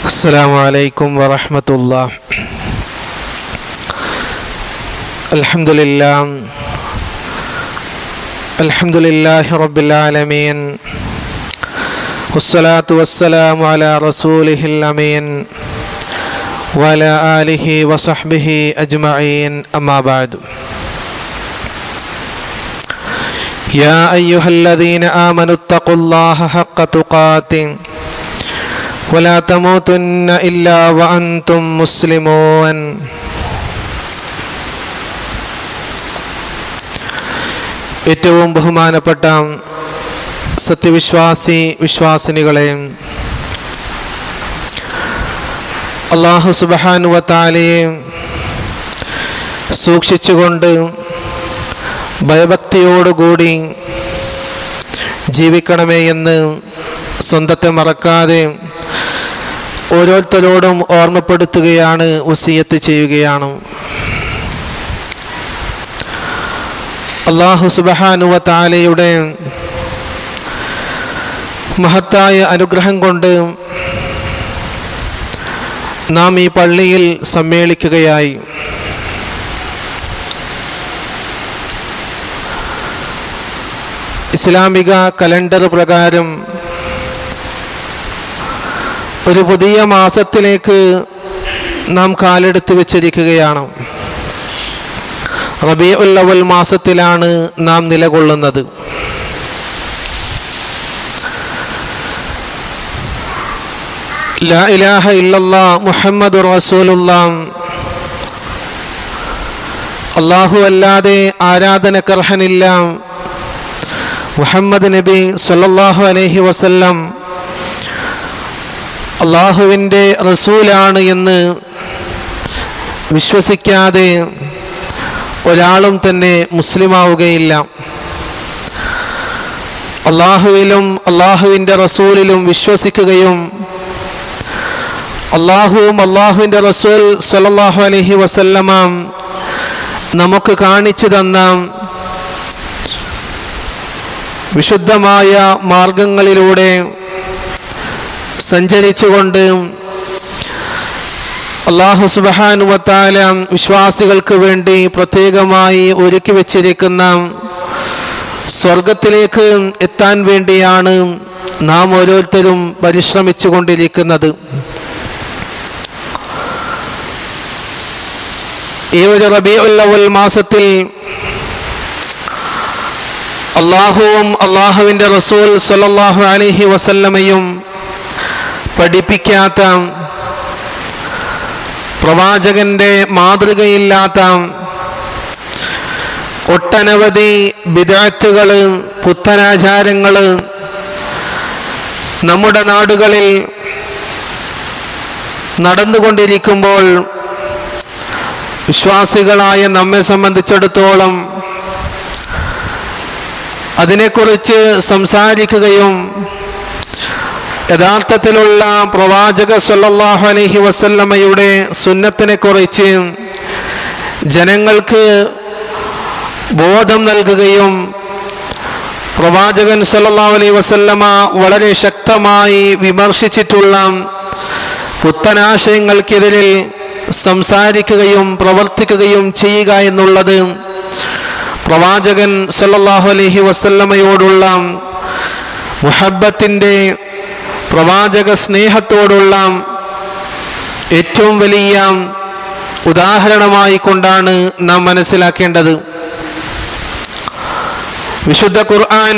السلام عليكم ورحمة الله الحمد لله الحمد لله رب العالمين والصلاة والسلام على رسوله الأمين وعلى آله وصحبه أجمعين أما بعد يا أيها الذين آمنوا اتقوا الله حق تقاته ولا تموتن إلا وأنتم مسلمون ഏറ്റവും ബഹുമാനപ്പെട്ട സത്യവിശ്വാസി വിശ്വാസിനികളെ അള്ളാഹു സുബഹാനുവത്താലയെ സൂക്ഷിച്ചുകൊണ്ട് ഭയഭക്തിയോടുകൂടി ജീവിക്കണമേ എന്ന് സ്വന്തത്തെ മറക്കാതെ ഓരോരുത്തരോടും ഓർമ്മപ്പെടുത്തുകയാണ് ഉസിയത്ത് ചെയ്യുകയാണ് അള്ളാഹു സുബഹാനുവ താലയുടെ മഹത്തായ അനുഗ്രഹം കൊണ്ട് നാം ഈ പള്ളിയിൽ സമ്മേളിക്കുകയായി ഇസ്ലാമിക കലണ്ടർ പ്രകാരം ഒരു പുതിയ മാസത്തിലേക്ക് നാം കാലെടുത്ത് വെച്ചിരിക്കുകയാണ് റബി ഉല്ലവൽ മാസത്തിലാണ് നാം നിലകൊള്ളുന്നത് ലാ ഇലാഹ ഇല്ലല്ലാ മുഹമ്മദ് റസൂലുള്ള അള്ളാഹു അല്ലാതെ ആരാധനക്കർഹനില്ല മുഹമ്മദ് നബി സല്ലല്ലാഹു അലൈഹി വസല്ലം അള്ളാഹുവിൻ്റെ റസൂലാണ് എന്ന് വിശ്വസിക്കാതെ ഒരാളും തന്നെ മുസ്ലിമാവുകയില്ല അള്ളാഹുവിലും അള്ളാഹുവിൻ്റെ റസൂലിലും വിശ്വസിക്കുകയും അള്ളാഹുവും അള്ളാഹുവിൻ്റെ റസൂൽ സല്ലല്ലാഹു അലൈഹി വസല്ലമ നമുക്ക് കാണിച്ചു തന്ന വിശുദ്ധമായ മാർഗങ്ങളിലൂടെ സഞ്ചരിച്ചുകൊണ്ട് അള്ളാഹു സുബഹാനുവത്താല വിശ്വാസികൾക്ക് വേണ്ടി പ്രത്യേകമായി ഒരുക്കി വച്ചിരിക്കുന്ന സ്വർഗത്തിലേക്ക് എത്താൻ വേണ്ടിയാണ് നാം ഓരോരുത്തരും പരിശ്രമിച്ചു കൊണ്ടിരിക്കുന്നത് ഈ ഒരു റബി ഉല്ലവൽ മാസത്തിൽ അള്ളാഹുവും അള്ളാഹുവിൻ്റെ റസൂൽ സല്ലല്ലാഹു അലൈഹി വസല്ലമയും പഠിപ്പിക്കാത്ത പ്രവാചകന്റെ മാതൃകയില്ലാത്ത ഒട്ടനവധി വിദഗ്ധകൾ പുത്തനാചാരങ്ങൾ നമ്മുടെ നാടുകളിൽ നടന്നുകൊണ്ടിരിക്കുമ്പോൾ വിശ്വാസികളായ നമ്മെ സംബന്ധിച്ചിടത്തോളം അതിനെക്കുറിച്ച് സംസാരിക്കുകയും യഥാർത്ഥത്തിലുള്ള പ്രവാചക സല്ലല്ലാഹു അലൈഹി വസല്ലമയുടെ സുന്നത്തിനെ കുറിച്ച് ജനങ്ങൾക്ക് ബോധം നൽകുകയും പ്രവാചകൻ സല്ലല്ലാഹു അലൈഹി വസല്ലമ വളരെ ശക്തമായി വിമർശിച്ചിട്ടുള്ള പുത്തനാശയങ്ങൾക്കെതിരെ സംസാരിക്കുകയും പ്രവർത്തിക്കുകയും ചെയ്യുക എന്നുള്ളത് പ്രവാചകൻ സല്ലല്ലാഹു അലൈഹി വസല്ലമയോടുള്ള മുഹബത്തിൻ്റെ പ്രവാചക സ്നേഹത്തോടുള്ള ഏറ്റവും വലിയ ഉദാഹരണമായി കൊണ്ടാണ് നാം മനസ്സിലാക്കേണ്ടത് വിശുദ്ധ ഖുർആൻ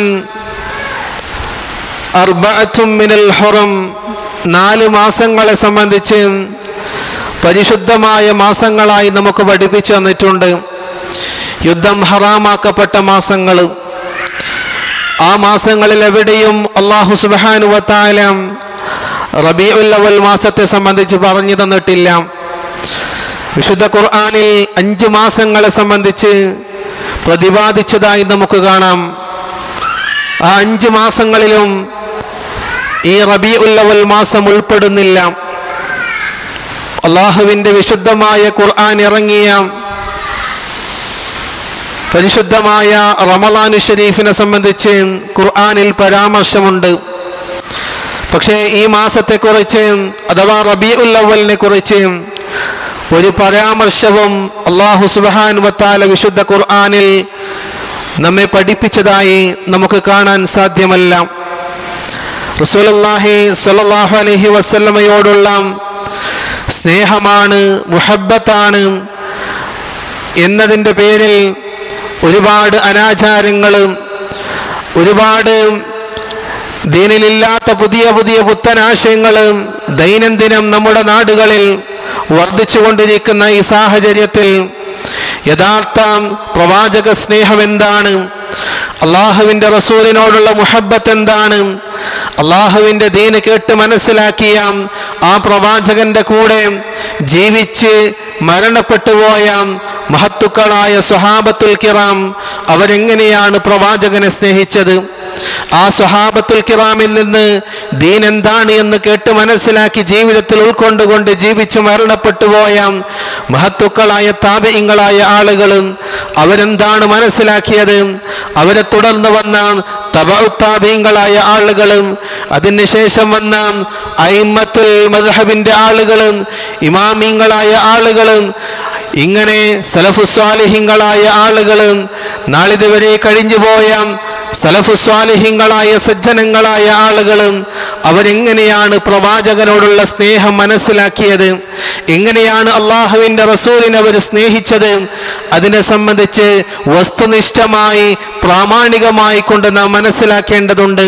അർബഅത്തും മിനൽ ഹുറം നാല് മാസങ്ങളെ സംബന്ധിച്ച് പരിശുദ്ധമായ മാസങ്ങളായി നമുക്ക് പഠിപ്പിച്ചു തന്നിട്ടുണ്ട് യുദ്ധം ഹറാമാക്കപ്പെട്ട മാസങ്ങൾ ആ മാസങ്ങളിൽ എവിടെയും അള്ളാഹു സുബാനുവത്തായ റബി ഉല്ലവൽ മാസത്തെ സംബന്ധിച്ച് പറഞ്ഞു തന്നിട്ടില്ല വിശുദ്ധ ഖുർആാനിൽ അഞ്ച് മാസങ്ങളെ സംബന്ധിച്ച് പ്രതിപാദിച്ചതായി നമുക്ക് കാണാം ആ അഞ്ച് മാസങ്ങളിലും ഈ റബി ഉല്ലവൽ മാസം ഉൾപ്പെടുന്നില്ല അള്ളാഹുവിൻ്റെ വിശുദ്ധമായ ഖുർആൻ ഇറങ്ങിയ പരിശുദ്ധമായ റമലാനു ഷരീഫിനെ സംബന്ധിച്ച് ഖുർആനിൽ പരാമർശമുണ്ട് പക്ഷേ ഈ മാസത്തെക്കുറിച്ച് അഥവാ റബി ഉല്ലവലിനെ കുറിച്ച് ഒരു പരാമർശവും അള്ളാഹു സുബാൻ വത്താല വിശുദ്ധ ഖുർആാനിൽ നമ്മെ പഠിപ്പിച്ചതായി നമുക്ക് കാണാൻ സാധ്യമല്ല റസൂലുള്ളാഹി സ്വല്ലല്ലാഹു അലൈഹി വസല്ലമയോടുള്ള സ്നേഹമാണ് മുഹബത്താണ് എന്നതിൻ്റെ പേരിൽ ഒരുപാട് അനാചാരങ്ങളും ഒരുപാട് ദീനിലില്ലാത്ത പുതിയ പുതിയ പുത്തനാശയങ്ങളും ദൈനംദിനം നമ്മുടെ നാടുകളിൽ വർദ്ധിച്ചുകൊണ്ടിരിക്കുന്ന ഈ സാഹചര്യത്തിൽ യഥാർത്ഥ പ്രവാചക സ്നേഹം എന്താണ് അള്ളാഹുവിൻ്റെ റസൂലിനോടുള്ള മുഹബത്ത് എന്താണ് അള്ളാഹുവിൻ്റെ ദീന് കേട്ട് മനസ്സിലാക്കിയ ആ പ്രവാചകന്റെ കൂടെ ജീവിച്ച് മരണപ്പെട്ടുപോയ മഹത്തുക്കളായ സ്വഹാബത്തുൽ കിറാം അവരെങ്ങനെയാണ് പ്രവാചകനെ സ്നേഹിച്ചത് ആ സ്വഹാബത്തുൽ കിറാമിൽ നിന്ന് ദീൻ എന്താണ് എന്ന് കേട്ട് മനസ്സിലാക്കി ജീവിതത്തിൽ ഉൾക്കൊണ്ടുകൊണ്ട് ജീവിച്ച് മരണപ്പെട്ടു പോയ മഹത്തുക്കളായ താപയങ്ങളായ ആളുകളും അവരെന്താണ് മനസ്സിലാക്കിയത് അവരെ തുടർന്ന് വന്ന തബത്താബീങ്ങളായ ആളുകളും അതിനുശേഷം വന്ന അയിമത്തുൽ മദ്ഹബിന്റെ ആളുകളും ഇമാമിങ്ങളായ ആളുകളും ഇങ്ങനെ സലഫുസ്വാലിഹിങ്ങളായ ആളുകളും നാളിതുവരെ കഴിഞ്ഞുപോയ സലഫുസ്വാലിഹിങ്ങളായ സജ്ജനങ്ങളായ ആളുകളും അവരെങ്ങനെയാണ് പ്രവാചകനോടുള്ള സ്നേഹം മനസ്സിലാക്കിയത് എങ്ങനെയാണ് അള്ളാഹുവിൻ്റെ റസൂലിനെ അവർ സ്നേഹിച്ചത് അതിനെ സംബന്ധിച്ച് വസ്തുനിഷ്ഠമായി പ്രാമാണികമായി കൊണ്ട് നാം മനസ്സിലാക്കേണ്ടതുണ്ട്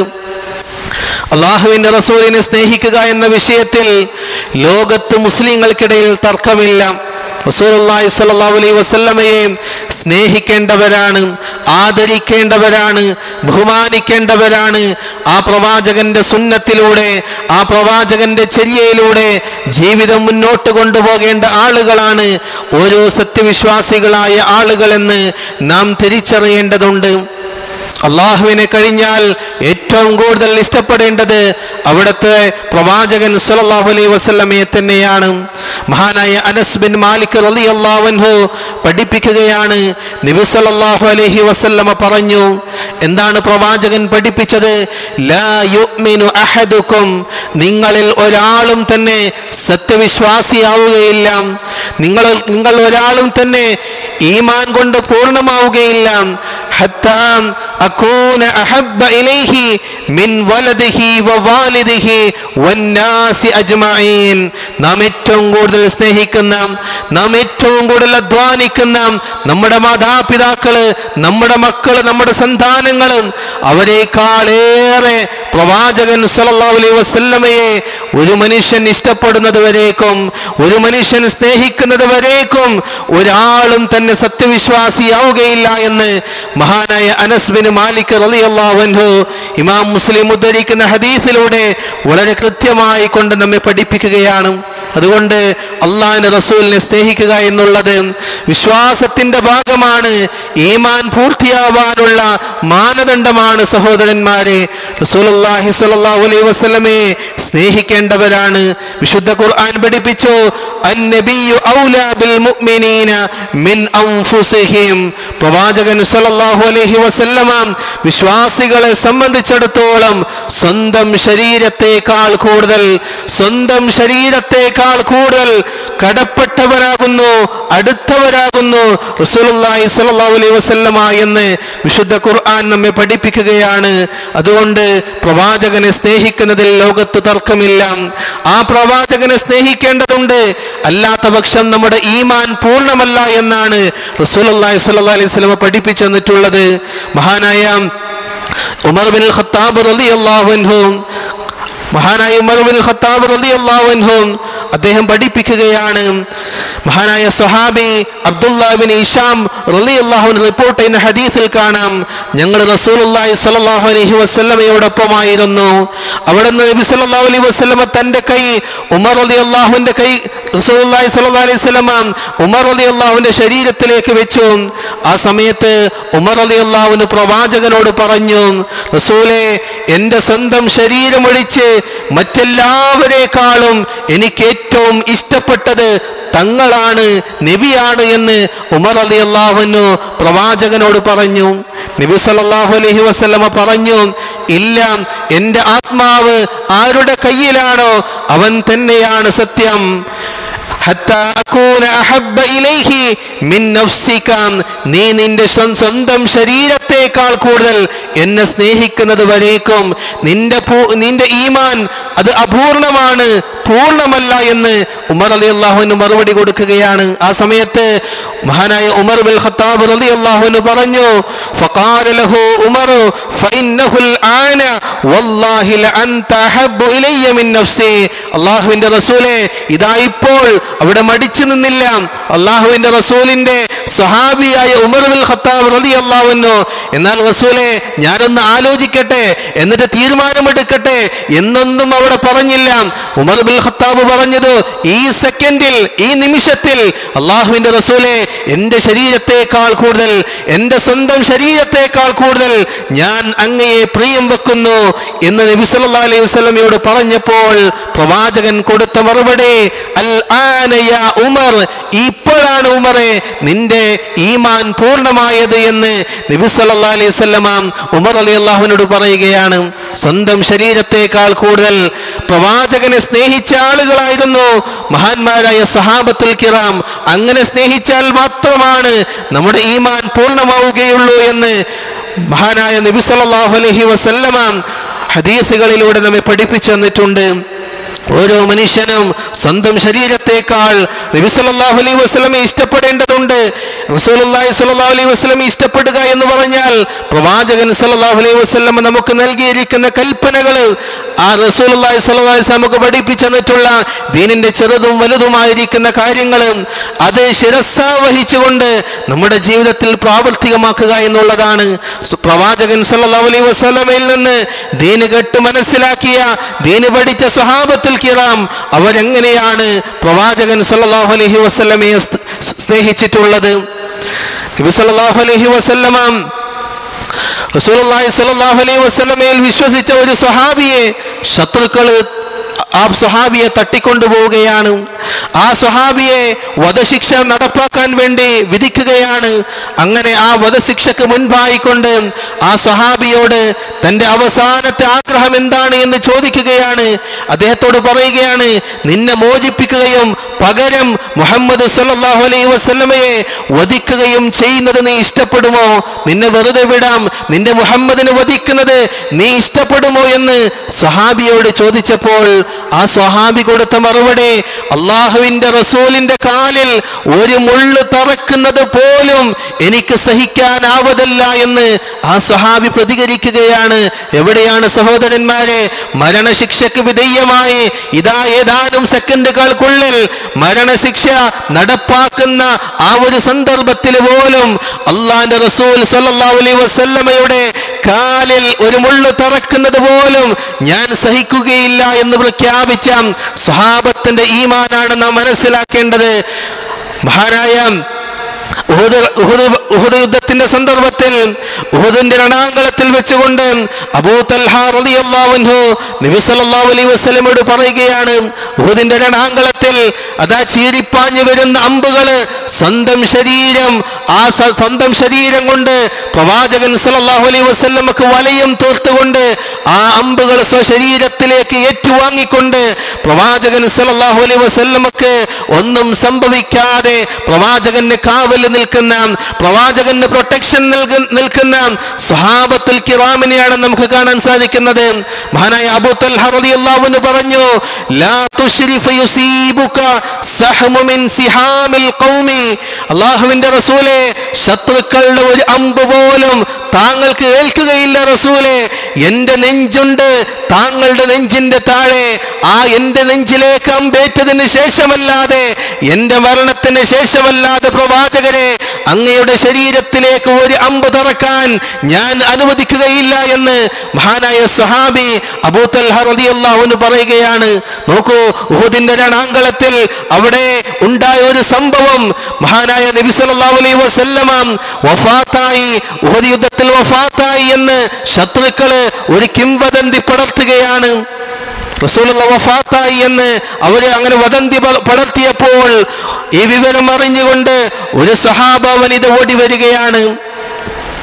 അള്ളാഹുവിൻ്റെ റസൂലിനെ സ്നേഹിക്കുക എന്ന വിഷയത്തിൽ ലോകത്ത് മുസ്ലിങ്ങൾക്കിടയിൽ തർക്കമില്ല റസൂലുള്ളാഹി സ്വല്ലല്ലാഹു അലൈഹി വസല്ലമയെ സ്നേഹിക്കേണ്ടവരാണ് ആദരിക്കേണ്ടവരാണ് ബഹുമാനിക്കേണ്ടവരാണ് ആ പ്രവാചകന്റെ സുന്നത്തിലൂടെ ആ പ്രവാചകന്റെ ചര്യയിലൂടെ ജീവിതം മുന്നോട്ട് കൊണ്ടുപോകേണ്ട ആളുകളാണ് ഓരോ സത്യവിശ്വാസികളായ ആളുകളെന്ന് നാം തിരിച്ചറിയേണ്ടതുണ്ട് അള്ളാഹുവിനെ കഴിഞ്ഞാൽ ഏറ്റവും കൂടുതൽ ഇഷ്ടപ്പെടേണ്ടത് അവിടുത്തെ പ്രവാചകൻ സല്ലല്ലാഹു അലൈഹി വസല്ലമയെ തന്നെയാണ് മഹാനായ അനസ് ബിൻ മാലിക് റളിയല്ലാഹു അൻഹു പഠിപ്പിക്കുകയാണ് നബി സല്ലല്ലാഹു അലൈഹി വസല്ലമ പറഞ്ഞു എന്താണ് പ്രവാചകൻ പഠിപ്പിച്ചത് ലാ യുഅ്മിനു അഹദുക്കും നിങ്ങളിൽ ഒരാളും തന്നെ സത്യവിശ്വാസിയാവുകയില്ല നിങ്ങൾ നിങ്ങൾ ഒരാളും തന്നെ ഈമാൻ കൊണ്ട് പൂർണ്ണമാവുകയില്ല ഹത്താ അകൂന അഹബ്ബ ഇലൈഹി മിൻ വലദിഹി വവാലിദിഹി വന്നാസി അജ്മഈൻ നാം ഏറ്റവും കൂടുതൽ സ്നേഹിക്കുന്ന നാം ഏറ്റവും കൂടുതൽ അധ്വാനിക്കുന്ന നമ്മുടെ മാതാപിതാക്കള് നമ്മുടെ മക്കള് നമ്മുടെ സന്താനങ്ങളും അവരെക്കാളേറെ പ്രവാചകൻ സല്ലല്ലാഹു അലൈഹി വസല്ലമയെ ഒരു മനുഷ്യൻ ഇഷ്ടപ്പെടുന്നത് വരേക്കും ഒരു മനുഷ്യൻ സ്നേഹിക്കുന്നത് വരേക്കും ഒരാളും തന്നെ സത്യവിശ്വാസിയാവുകയില്ല എന്ന് മഹാനായ അനസ് ബിൻ മാലിക് റളിയല്ലാഹു അൻഹു ഇമാം മുസ്ലിം ഉദ്ധരിക്കുന്ന ഹദീസിലൂടെ വളരെ കൃത്യമായി കൊണ്ട് നമ്മെ പഠിപ്പിക്കുകയാണ് അതുകൊണ്ട് അള്ളാഹിന്റെ റസൂലിനെ സ്നേഹിക്കുക എന്നുള്ളത് വിശ്വാസത്തിന്റെ ഭാഗമാണ് ഈമാൻ പൂർത്തിയാവാനുള്ള മാനദണ്ഡമാണ് സഹോദരന്മാരെ റസൂലുള്ളാഹി സ്വല്ലല്ലാഹു അലൈഹി വസല്ലമയെ സ്നേഹിക്കേണ്ടവരാണ് വിശുദ്ധ ഖുർആൻ പഠിപ്പിച്ചു അന്നബിയു ഔലാ ബിൽ മുഅ്മിനീന മിൻ അൻഫുസിഹിം പ്രവാചകൻ സല്ലല്ലാഹു അലൈഹി വസല്ലമ വിശ്വാസികളെ സംബന്ധിച്ചിടത്തോളം സ്വന്തം ശരീരത്തെക്കാൾ കൂടുതൽ സ്വന്തം ശരീരത്തെക്കാൾ കൂടുതൽ കടപ്പെട്ടവരാകുന്നു അടുത്തവരാകുന്നു റസൂലുള്ളാഹി സ്വല്ലല്ലാഹു അലൈഹി വസല്ലമ എന്ന് വിശുദ്ധ ഖുർആൻ നമ്മെ പഠിപ്പിക്കുകയാണ് അതുകൊണ്ട് പ്രവാചകനെ സ്നേഹിക്കുന്നതിൽ ലോകത്ത് തർക്കമില്ല ആ പ്രവാചകനെ സ്നേഹിക്കേണ്ടതുണ്ട് അല്ലാത്ത പക്ഷം നമ്മുടെ ഈമാൻ പൂർണ്ണമല്ല എന്നാണ് റസൂലുള്ളാഹി സ്വല്ലല്ലാഹു അലൈഹി വസല്ലമ പഠിപ്പിച്ചു തന്നിട്ടുള്ളത് മഹാനായ ഉമർ ബിൻ ഖത്താബ് റളിയല്ലാഹു അൻഹു മഹാനായ ഉമർ ബിൻ ഖത്താബ് റളിയല്ലാഹു അൻഹു അദ്ദേഹം പഠിപ്പിക്കുകയാണ് മഹാനായ സ്വഹാബി അബ്ദുല്ലാബിൻ ഇഷാം റളിയല്ലാഹു അൻഹു റിപ്പോർട്ട് ചെയ്യുന്ന ഹദീസിൽ കാണാം ഞങ്ങൾ റസൂലുള്ളാഹി സ്വല്ലല്ലാഹു അലൈഹി വസല്ലമയോടൊപ്പമായിരുന്നു അവിടെ നിന്ന് നബി സല്ലല്ലാഹു അലൈഹി വസല്ലമ തന്റെ കൈ ഉമർ റളിയല്ലാഹുവിന്റെ കൈ റസൂലുള്ളാഹി സ്വല്ലല്ലാഹു അലൈഹി വസല്ലമ ഉമർ റളിയല്ലാഹുവിന്റെ ശരീരത്തിലേക്ക് വെച്ചു ആ സമയത്ത് ഉമർ റളിയല്ലാഹുവിന് പ്രവാചകനോട് പറഞ്ഞു റസൂലെ എൻ്റെ സ്വന്തം ശരീരമൊഴിച്ച് മറ്റെല്ലാവരെക്കാളും എനിക്ക് ഏറ്റവും ഇഷ്ടപ്പെട്ടത് തങ്ങളാണ് നബിയാണ് എന്ന് ഉമർ അലി അള്ളാഹുനു പ്രവാചകനോട് പറഞ്ഞു നബി സല്ലല്ലാഹു അലൈഹി വസല്ലമ പറഞ്ഞു ഇല്ല എൻ്റെ ആത്മാവ് ആരുടെ കയ്യിലാണോ അവൻ തന്നെയാണ് സത്യം ഹത്താ അകൂന അഹബ്ബ ഇലൈഹി മിൻ നഫ്സിക നീ നിന്റെ സ്വ- സ്വന്തം ശരീരത്തേക്കാൾ കൂടുതൽ എന്നെ സ്നേഹിക്കുന്നത് വരേക്കും നിന്റെ പൂ- നിന്റെ ഈമാൻ അത് അപൂർണമാണ് പൂർണ്ണമല്ല എന്ന് ഉമർ അലി അള്ളാഹുവിന് മറുപടി കൊടുക്കുകയാണ് ആ സമയത്ത് മഹാനായ ഉമർ ബിൽ ഖത്താബ് റളി അള്ളാഹുവിന് പറഞ്ഞു ഫഖാല ലഹു ഉമർ ഫഇന്നഹുൽ ആന വല്ലാഹി ലഅൻത അഹബ്ബു ഇലയ്യ മിൻ നഫ്സി അള്ളാഹുവിന്റെ റസൂലെ ഇതാ ഇപ്പോൾ അവിടെ മടിച്ചു നിന്നില്ല അള്ളാഹുവിന്റെ റസൂലിന്റെ സ്വഹാബിയായ ഉമർ ബിൽ ഖത്താബ് റളി അള്ളാഹുവിനു എന്നാൽ റസൂലെ ഞാനൊന്ന് ആലോചിക്കട്ടെ എന്നിട്ട് തീരുമാനമെടുക്കട്ടെ എന്നൊന്നും അവിടെ പറഞ്ഞില്ല ഉമർ ബിൽ ഖത്താബ് പറഞ്ഞത് ഈ സെക്കൻഡിൽ ഈ നിമിഷത്തിൽ അള്ളാഹുവിന്റെ റസൂലെ എൻ്റെ ശരീരത്തേക്കാൾ കൂടുതൽ എൻ്റെ സ്വന്തം ശരീരത്തേക്കാൾ കൂടുതൽ ഞാൻ അങ്ങയെ പ്രിയം വെക്കുന്നു എന്ന് നബി സല്ലല്ലാഹു അലൈഹി വസല്ലമയോട് പറഞ്ഞപ്പോൾ പ്രവാചകൻ കൊടുത്ത മറുപടി അൽ ആന യാ ഉമർ ഇപ്പോഴാണ് ഉമറെ നിന്റെ ഈമാൻ പൂർണ്ണമായത് എന്ന് നബി സല്ലല്ലാഹു അലൈഹി വസല്ലമ ഉമർ അലി അള്ളാഹുവിനോട് പറയുകയാണ് സ്വന്തം ശരീരത്തേക്കാൾ കൂടുതൽ പ്രവാചകനെ സ്നേഹിച്ച ആളുകളായിരുന്നു മഹാന്മാരായ സഹാബത്തുൽ കിറാം അങ്ങനെ സ്നേഹിച്ചാൽ മാത്രമാണ് നമ്മുടെ ഈമാൻ പൂർണ്ണമാവുകയുള്ളൂ എന്ന് മഹാനായ നബി സല്ലല്ലാഹു അലൈഹി വസല്ലമ ഹദീസുകളിലൂടെ നമ്മെ പഠിപ്പിച്ചു തന്നിട്ടുണ്ട് ഓരോ മനുഷ്യനും സ്വന്തം ശരീരത്തേക്കാൾ നബി സല്ലല്ലാഹു അലൈഹി വസല്ലമയെ ഇഷ്ടപ്പെടേണ്ടതുണ്ട് റസൂലുള്ളാഹി സ്വല്ലല്ലാഹു അലൈഹി വസല്ലമയെ ഇഷ്ടപ്പെടുക എന്ന് പറഞ്ഞാൽ പ്രവാചകൻ സല്ലല്ലാഹു അലൈഹി വസല്ലമ നമുക്ക് നൽകിയിരിക്കുന്ന കൽപ്പനകൾ ആ റസൂലുള്ളാഹി സ്വല്ലല്ലാഹു അലൈഹി വസല്ലം നമുക്ക് പഠിപ്പിച്ചു തന്നിട്ടുള്ള ദീനിന്റെ ചെറുതും വലുതുമായിരിക്കുന്ന കാര്യങ്ങൾ അത് ശിരസ വഹിച്ചുകൊണ്ട് നമ്മുടെ ജീവിതത്തിൽ പ്രാവർത്തികമാക്കുക എന്നുള്ളതാണ് സു- പ്രവാചകൻ സല്ലല്ലാഹു അലൈഹി വസല്ലമയിൽ നിന്ന് ദീന് കേട്ട് മനസ്സിലാക്കിയ ദീന് പഠിച്ച സ്വഹാബത്തുൽ കിറാം അവരെങ്ങനെയാണ് പ്രവാചകൻ സല്ലല്ലാഹു അലൈഹി വസല്ലമയെ സ്- സ്നേഹിച്ചിട്ടുള്ളത് നബി സല്ലല്ലാഹു അലൈഹി വസല്ലമ റസൂലുള്ളാഹി സ്വല്ലല്ലാഹു അലൈഹി വസല്ലമയിൽ വിശ്വസിച്ച ഒരു സ്വഹാബിയെ ശത്രുക്കൾ ആ സ്വഹാബിയെ തട്ടിക്കൊണ്ടുപോവുകയാണ് ആ സ്വഹാബിയെ വധശിക്ഷ നടപ്പാക്കാൻ വേണ്ടി വിധിക്കുകയാണ് അങ്ങനെ ആ വധശിക്ഷക്ക് മുൻപായിക്കൊണ്ട് ആ സ്വഹാബിയോട് തന്റെ അവസാനത്തെ ആഗ്രഹം എന്താണ് എന്ന് ചോദിക്കുകയാണ് അദ്ദേഹത്തോട് പറയുകയാണ് നിന്നെ മോചിപ്പിക്കുകയും പകരം മുഹമ്മദ് സല്ലല്ലാഹു അലൈഹി വസല്ലമയെ വധിക്കുകയും ചെയ്യുന്നത് നീ ഇഷ്ടപ്പെടുമോ നിന്നെ വെറുതെ വിടാം നിന്റെ മുഹമ്മദിനെ വധിക്കുന്നത് നീ ഇഷ്ടപ്പെടുമോ എന്ന് സ്വഹാബിയോട് ചോദിച്ചപ്പോൾ ആ സ്വഹാബി കൊടുത്ത മറുപടി അള്ളാഹുവിന്റെ റസൂലിന്റെ കാലിൽ ഒരു മുള്ള് തറക്കുന്നത് പോലും എനിക്ക് സഹിക്കാനാവതല്ല എന്ന് ആ സ്വഹാബി പ്രതികരിക്കുകയാണ് എവിടെയാണ് സഹോദരന്മാരെ മരണശിക്ഷയ്ക്ക് വിധേയമായി ഇതാ ഏതാനും സെക്കൻഡുകൾക്കുള്ളിൽ മരണശിക്ഷ നടപ്പാക്കുന്ന ആ ഒരു സന്ദർഭത്തിൽ പോലും അള്ളാന്റെ റസൂൽ സല്ലല്ലാഹു അലൈഹി വസല്ലമയുടെ കാലിൽ ഒരു മുള്ളു തറക്കുന്നത് പോലും ഞാൻ സഹിക്കുകയില്ല എന്ന് പ്രഖ്യാപിച്ച സ്വഹാബത്തിന്റെ ഈമാനാണ് നാം മനസ്സിലാക്കേണ്ടത് മഹാനായ ഉഹുദ് ഉഹുദ് ഉഹുദ് യുദ്ധത്തിന്റെ സന്ദർഭത്തിൽ ഉഹുദിന്റെ രണാങ്കളത്തിൽ വെച്ചുകൊണ്ട് അബൂ തൽഹ റളിയല്ലാഹു അൻഹു നബി സല്ലല്ലാഹു അലൈഹി വസല്ലമയോട് പറയുകയാണ് ഉഹുദിന്റെ രണാങ്കളത്തിൽ അതാ ചീറിപ്പാഞ്ഞു വരുന്ന അമ്പുകള് സ്വന്തം ശരീരം ആ സ- സ്വന്തം ശരീരം കൊണ്ട് പ്രവാചകൻ സല്ലല്ലാഹു അലൈഹി വസല്ലമക്ക് വലയം തീർത്തുകൊണ്ട് ആ അമ്പുകൾ സ്വശരീരത്തിലേക്ക് ഏറ്റുവാങ്ങിക്കൊണ്ട് പ്രവാചകൻ സല്ലല്ലാഹു അലൈഹി വസല്ലമക്ക് ഒന്നും സംഭവിക്കാതെ പ്രവാചകന് കാവൽ നിൽക്കുന്ന പ്രവാചകന് പ്രൊട്ടക്ഷൻ നിൽക്കുന്ന സ്വഹാബത്തുൽ കിറാമിനെയാണ് നമുക്ക് കാണാൻ സാധിക്കുന്നത് മഹാനായ അബൂ തൽഹ റളിയല്ലാഹു അൻഹു പറഞ്ഞു ലാ തുശ്രിഫ് യുസീബുക സഹമു മിൻ സിഹാമിൽ ഖൗമി അല്ലാഹുവിന്റെ റസൂലേ ശത്രുക്കളുടെ ഒരു അമ്പ് പോലും താങ്കൾക്ക് ഏൽക്കുകയില്ല റസൂലെ എന്റെ നെഞ്ചുണ്ട് താങ്കളുടെ നെഞ്ചിന്റെ താഴെ ആ എന്റെ നെഞ്ചിലേക്ക് അമ്പേറ്റതിന് ശേഷമല്ലാതെ എന്റെ മരണത്തിന് ശേഷമല്ലാതെ പ്രവാചകരെ അങ്ങയുടെ ശരീരത്തിലേക്ക് ഒരു അമ്പ് തറക്കാൻ ഞാൻ അനുവദിക്കുകയില്ല എന്ന് മഹാനായ സ്വഹാബി അബൂത്തൽഹ റളിയല്ലാഹു അൻഹു പറയുകയാണ് നോക്കൂ ഉഹുദിന്റെ രണാങ്കളത്തിൽ അവിടെ ഉണ്ടായ ഒരു സംഭവം മഹാനായ നബി സല്ലല്ലാഹു അലൈഹി വസല്ലമ വഫാത്തായി ഉഹദ് യുദ്ധത്തിൽ വഫാത്തായി എന്ന് ശത്രുക്കള് ഒരു കിംവദന്തി പടർത്തുകയാണ് റസൂലുള്ള വഫാത്തായി എന്ന് അവര് അങ്ങനെ വദന്തി പ- പടർത്തിയപ്പോൾ ഈ വിവരം അറിഞ്ഞുകൊണ്ട് ഒരു സഹാബ വനിത ഓടി വരികയാണ്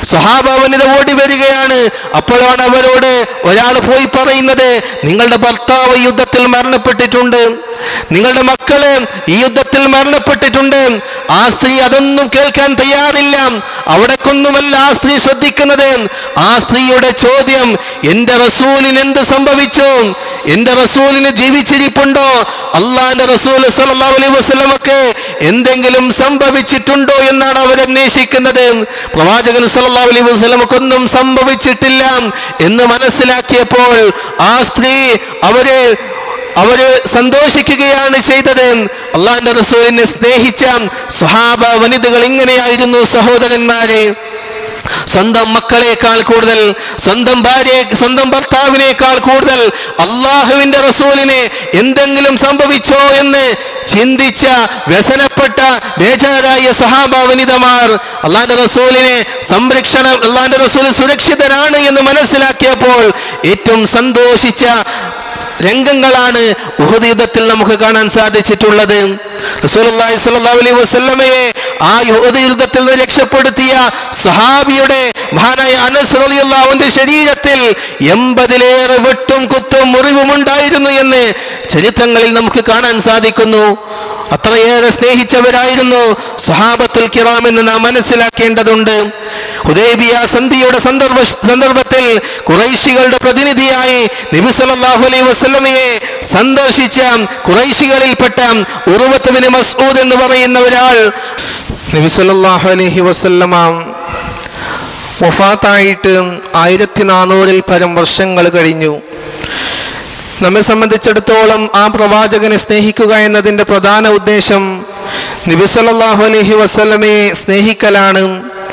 സ്വഹാബ വനിത ഓടി വരികയാണ് അപ്പോഴാണ് അവരോട് ഒരാൾ പോയി പറയുന്നത് നിങ്ങളുടെ ഭർത്താവ് ഈ യുദ്ധത്തിൽ മരണപ്പെട്ടിട്ടുണ്ട് നിങ്ങളുടെ മക്കള് ഈ യുദ്ധത്തിൽ മരണപ്പെട്ടിട്ടുണ്ട് ആ സ്ത്രീ അതൊന്നും കേൾക്കാൻ തയ്യാറില്ല അവിടേക്കൊന്നുമല്ല ആ സ്ത്രീ ശ്രദ്ധിക്കുന്നത് ആ സ്ത്രീയുടെ ചോദ്യം എന്റെ റസൂലിന് എന്ത് സംഭവിച്ചു എന്റെ റസൂലിന് ജീവിച്ചിരിപ്പുണ്ടോ അള്ളാന്റെ റസൂൽ സല്ലല്ലാഹു അലൈഹി വസല്ലമക്ക് എന്തെങ്കിലും സംഭവിച്ചിട്ടുണ്ടോ എന്നാണ് അവർ അന്വേഷിക്കുന്നത് പ്രവാചകൻ സല്ലല്ലാഹു അലൈഹി വസല്ലമക്കൊന്നും സംഭവിച്ചിട്ടില്ല എന്ന് മനസ്സിലാക്കിയപ്പോൾ ആ സ്ത്രീ അവര് അവര് സന്തോഷിക്കുകയാണ് ചെയ്തത് അള്ളാന്റെ റസൂലിനെ സ്നേഹിച്ച സ്വഹാബ വനിതകൾ ഇങ്ങനെയായിരുന്നു സഹോദരന്മാരെ സ്വന്തം മക്കളെക്കാൾ കൂടുതൽ സ്വന്തം ഭാര്യയെ സ്വന്തം ഭർത്താവിനേക്കാൾ കൂടുതൽ അള്ളാഹുവിന്റെ റസൂലിനെ എന്തെങ്കിലും സംഭവിച്ചോ എന്ന് ചിന്തിച്ച വ്യസനപ്പെട്ട ബേജാരായ സഹാബ വനിതമാർ അള്ളാന്റെ റസൂലിനെ സംരക്ഷണം അള്ളാന്റെ റസൂൽ സുരക്ഷിതനാണ് എന്ന് മനസ്സിലാക്കിയപ്പോൾ ഏറ്റവും സന്തോഷിച്ച രംഗങ്ങളാണ് ഉഹദ് യുദ്ധത്തിൽ നമുക്ക് കാണാൻ സാധിച്ചിട്ടുള്ളത് റസൂലുള്ളാഹി സ്വല്ലല്ലാഹു അലൈഹി വസല്ലമയെ ആ ഉഹദ് യുദ്ധത്തിൽ നിന്ന് രക്ഷപ്പെടുത്തിയ സഹാബിയുടെ മഹാനായ അനസ് റളിയല്ലാഹുവിന്റെ ശരീരത്തിൽ എൺപതിലേറെ വെട്ടും കുത്തും മുറിവും ഉണ്ടായിരുന്നു എന്ന് ചരിത്രങ്ങളിൽ നമുക്ക് കാണാൻ സാധിക്കുന്നു അത്രയേറെ സ്നേഹിച്ചവരായിരുന്നു സഹാബത്തുൽ കിറാം എന്ന് നാം മനസ്സിലാക്കേണ്ടതുണ്ട് ഹുദൈബിയ സന്ധിയുടെ സന്ദർഭ സന്ദർഭത്തിൽ കുറൈശികളുടെ പ്രതിനിധിയായി നബി സല്ലല്ലാഹു അലൈഹി വസല്ലമയെ സന്ദർശിച്ച കുറൈശികളിൽപ്പെട്ട ഉറുവത്തുബിന് മസ്ഊദ് എന്ന് പറയുന്ന ഒരാൾ നബി സല്ലല്ലാഹു അലൈഹി വസല്ലമ വഫാത്തായിട്ട് ആയിരത്തി നാനൂറിൽ പരം വർഷങ്ങൾ കഴിഞ്ഞു നമ്മെ സംബന്ധിച്ചിടത്തോളം ആ പ്രവാചകനെ സ്നേഹിക്കുക എന്നതിൻ്റെ പ്രധാന ഉദ്ദേശം നബി സല്ലല്ലാഹു അലൈഹി വസല്ലമയെ സ്നേഹിക്കലാണ്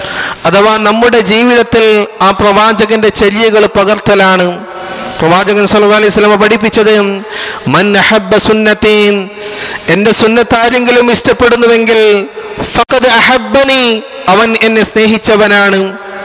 അഥവാ നമ്മുടെ ജീവിതത്തിൽ ആ പ്രവാചകന്റെ ചര്യകൾ പകർത്തലാണ് പ്രവാചകൻ സല്ലല്ലാഹു അലൈഹി വസല്ലമ പഠിപ്പിച്ചത് മൻ അഹബ്ബ സുന്നത്തീൻ എൻ്റെ സുന്നത്ത് ആരെങ്കിലും ഇഷ്ടപ്പെടുന്നുവെങ്കിൽ ഫഖദ് അഹബ്ബനി അവൻ എന്നെ സ്നേഹിച്ചവനാണ്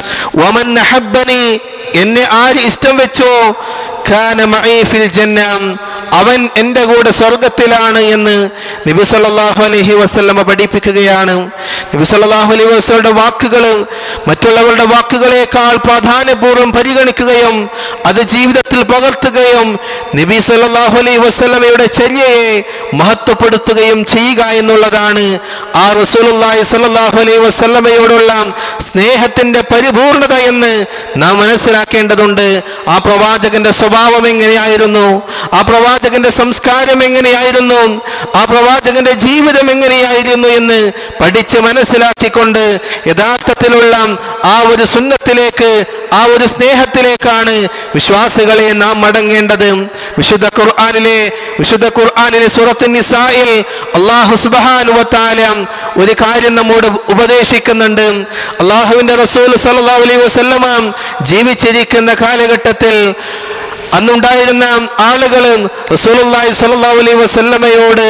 വമൻ അഹബ്ബനി എന്നെ ആര് ഇഷ്ടം വെച്ചോ കാന മഈ ഫിൽ ജന്ന അവൻ എൻ്റെ കൂടെ സ്വർഗത്തിലാണ് എന്ന് നബി സല്ലല്ലാഹു അലൈഹി വസല്ലമ പഠിപ്പിക്കുകയാണ് നബി സല്ലല്ലാഹു അലൈഹി വസല്ലമയുടെ വാക്കുകൾ മറ്റുള്ളവരുടെ വാക്കുകളേക്കാൾ പ്രാധാന്യപൂർവ്വം പരിഗണിക്കുകയും അത് ജീവിതത്തിൽ പകർത്തുകയും നബി സല്ലല്ലാഹു അലൈഹി വസല്ലമയുടെ ചര്യയെ മഹത്വപ്പെടുത്തുകയും ചെയ്യുക എന്നുള്ളതാണ് ആ റസൂലുള്ളാഹി സ്വല്ലല്ലാഹു അലൈഹി വസല്ലമയോടുള്ള സ്നേഹത്തിന്റെ പരിപൂർണത എന്ന് നാം മനസ്സിലാക്കേണ്ടതുണ്ട് ആ പ്രവാചകന്റെ സ്വഭാവം എങ്ങനെയായിരുന്നു ആ പ്രവാചകന്റെ സംസ്കാരം എങ്ങനെയായിരുന്നു ആ പ്രവാചകന്റെ ജീവിതം എങ്ങനെയായിരുന്നു എന്ന് പഠിച്ച് മനസ്സിലാക്കിക്കൊണ്ട് യഥാർത്ഥത്തിലുള്ള ആ ഒരു സുന്നത്തിലേക്ക് ആ ഒരു സ്നേഹത്തിലേക്കാണ് വിശ്വാസികളെ നാം മടങ്ങേണ്ടത് വിശുദ്ധ ഖുർആനിലെ വിശുദ്ധ ഖുർആനിലെ സൂറത്ത് നിസായിൽ അള്ളാഹു സുബാനുവത്താല ഒരു കാര്യം നമ്മോട് ഉപദേശിക്കുന്നുണ്ട് അള്ളാഹുവിന്റെ റസൂൽ സല്ലല്ലാഹു അലൈഹി വസല്ലമ ജീവിച്ചിരിക്കുന്ന കാലഘട്ടത്തിൽ അന്നുണ്ടായിരുന്ന ആളുകൾ റസൂലുള്ളാഹി സ്വല്ലല്ലാഹു അലൈഹി വസല്ലമയോട്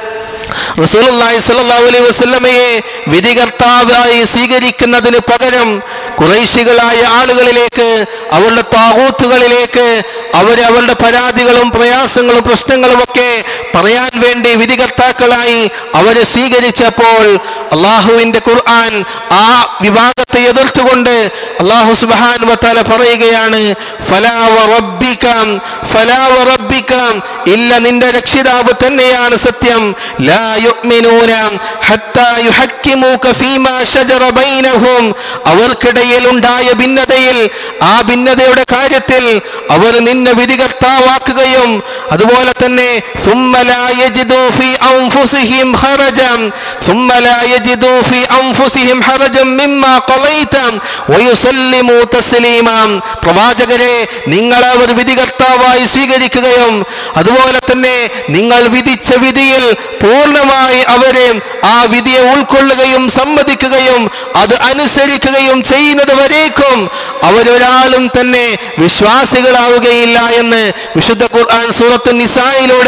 റസൂലുള്ളാഹി സ്വല്ലല്ലാഹു അലൈഹി വസല്ലമയെ വിധികർത്താവായി സ്വീകരിക്കുന്നതിന് പകരം കുറൈശികളായ ആളുകളിലേക്ക് അവരുടെ താകൂത്തുകളിലേക്ക് അവർ അവരുടെ പരാതികളും പ്രയാസങ്ങളും പ്രശ്നങ്ങളും ഒക്കെ പറയാൻ വേണ്ടി വിധികർത്താക്കളായി അവരെ സ്വീകരിച്ചപ്പോൾ അള്ളാഹുവിന്റെ ഖുർആൻ ആ വിഭാഗത്തെ എതിർത്തുകൊണ്ട് അള്ളാഹു സുബ്ഹാൻ വത്താല പറയുകയാണ് ഫലാ വറബ്ബിക ഫലാ വറബ്ബിക ഇല്ല നിന്റെ രക്ഷിതാവ് തന്നെയാണ് സത്യം ലാ യുഅ്മിനൂന ഹത്താ യുഹക്കിമൂക ഫീമാ ശജറ ബൈനഹും അവർക്കിടയിൽ ഉണ്ടായ ഭിന്നതയിൽ ആ ഭിന്നതയുടെ കാര്യത്തിൽ അവർ നിന്നെ വിധികർത്താവാക്കുകയും അതുപോലെ തന്നെ ثم لا يجدوا في أنفسهم حرجا ثم لا يجدوا في أنفسهم حرجا مما قضيت ويسلموا تسليما പ്രവാചകരെ നിങ്ങൾ അവർ വിധികർത്താവായി സ്വീകരിക്കുകയും അതുപോലെ തന്നെ നിങ്ങൾ വിധിച്ച വിധിയിൽ പൂർണ്ണമായി അവരെ ആ വിധിയെ ഉൾക്കൊള്ളുകയും സമ്മതിക്കുകയും അത് അനുസരിക്കുകയും ചെയ്യുന്നത് വരേക്കും അവരൊരാളും തന്നെ വിശ്വാസികളാവുകയില്ല എന്ന് വിശുദ്ധ ഖുർആൻ സൂറത്ത് നിസായിലൂടെ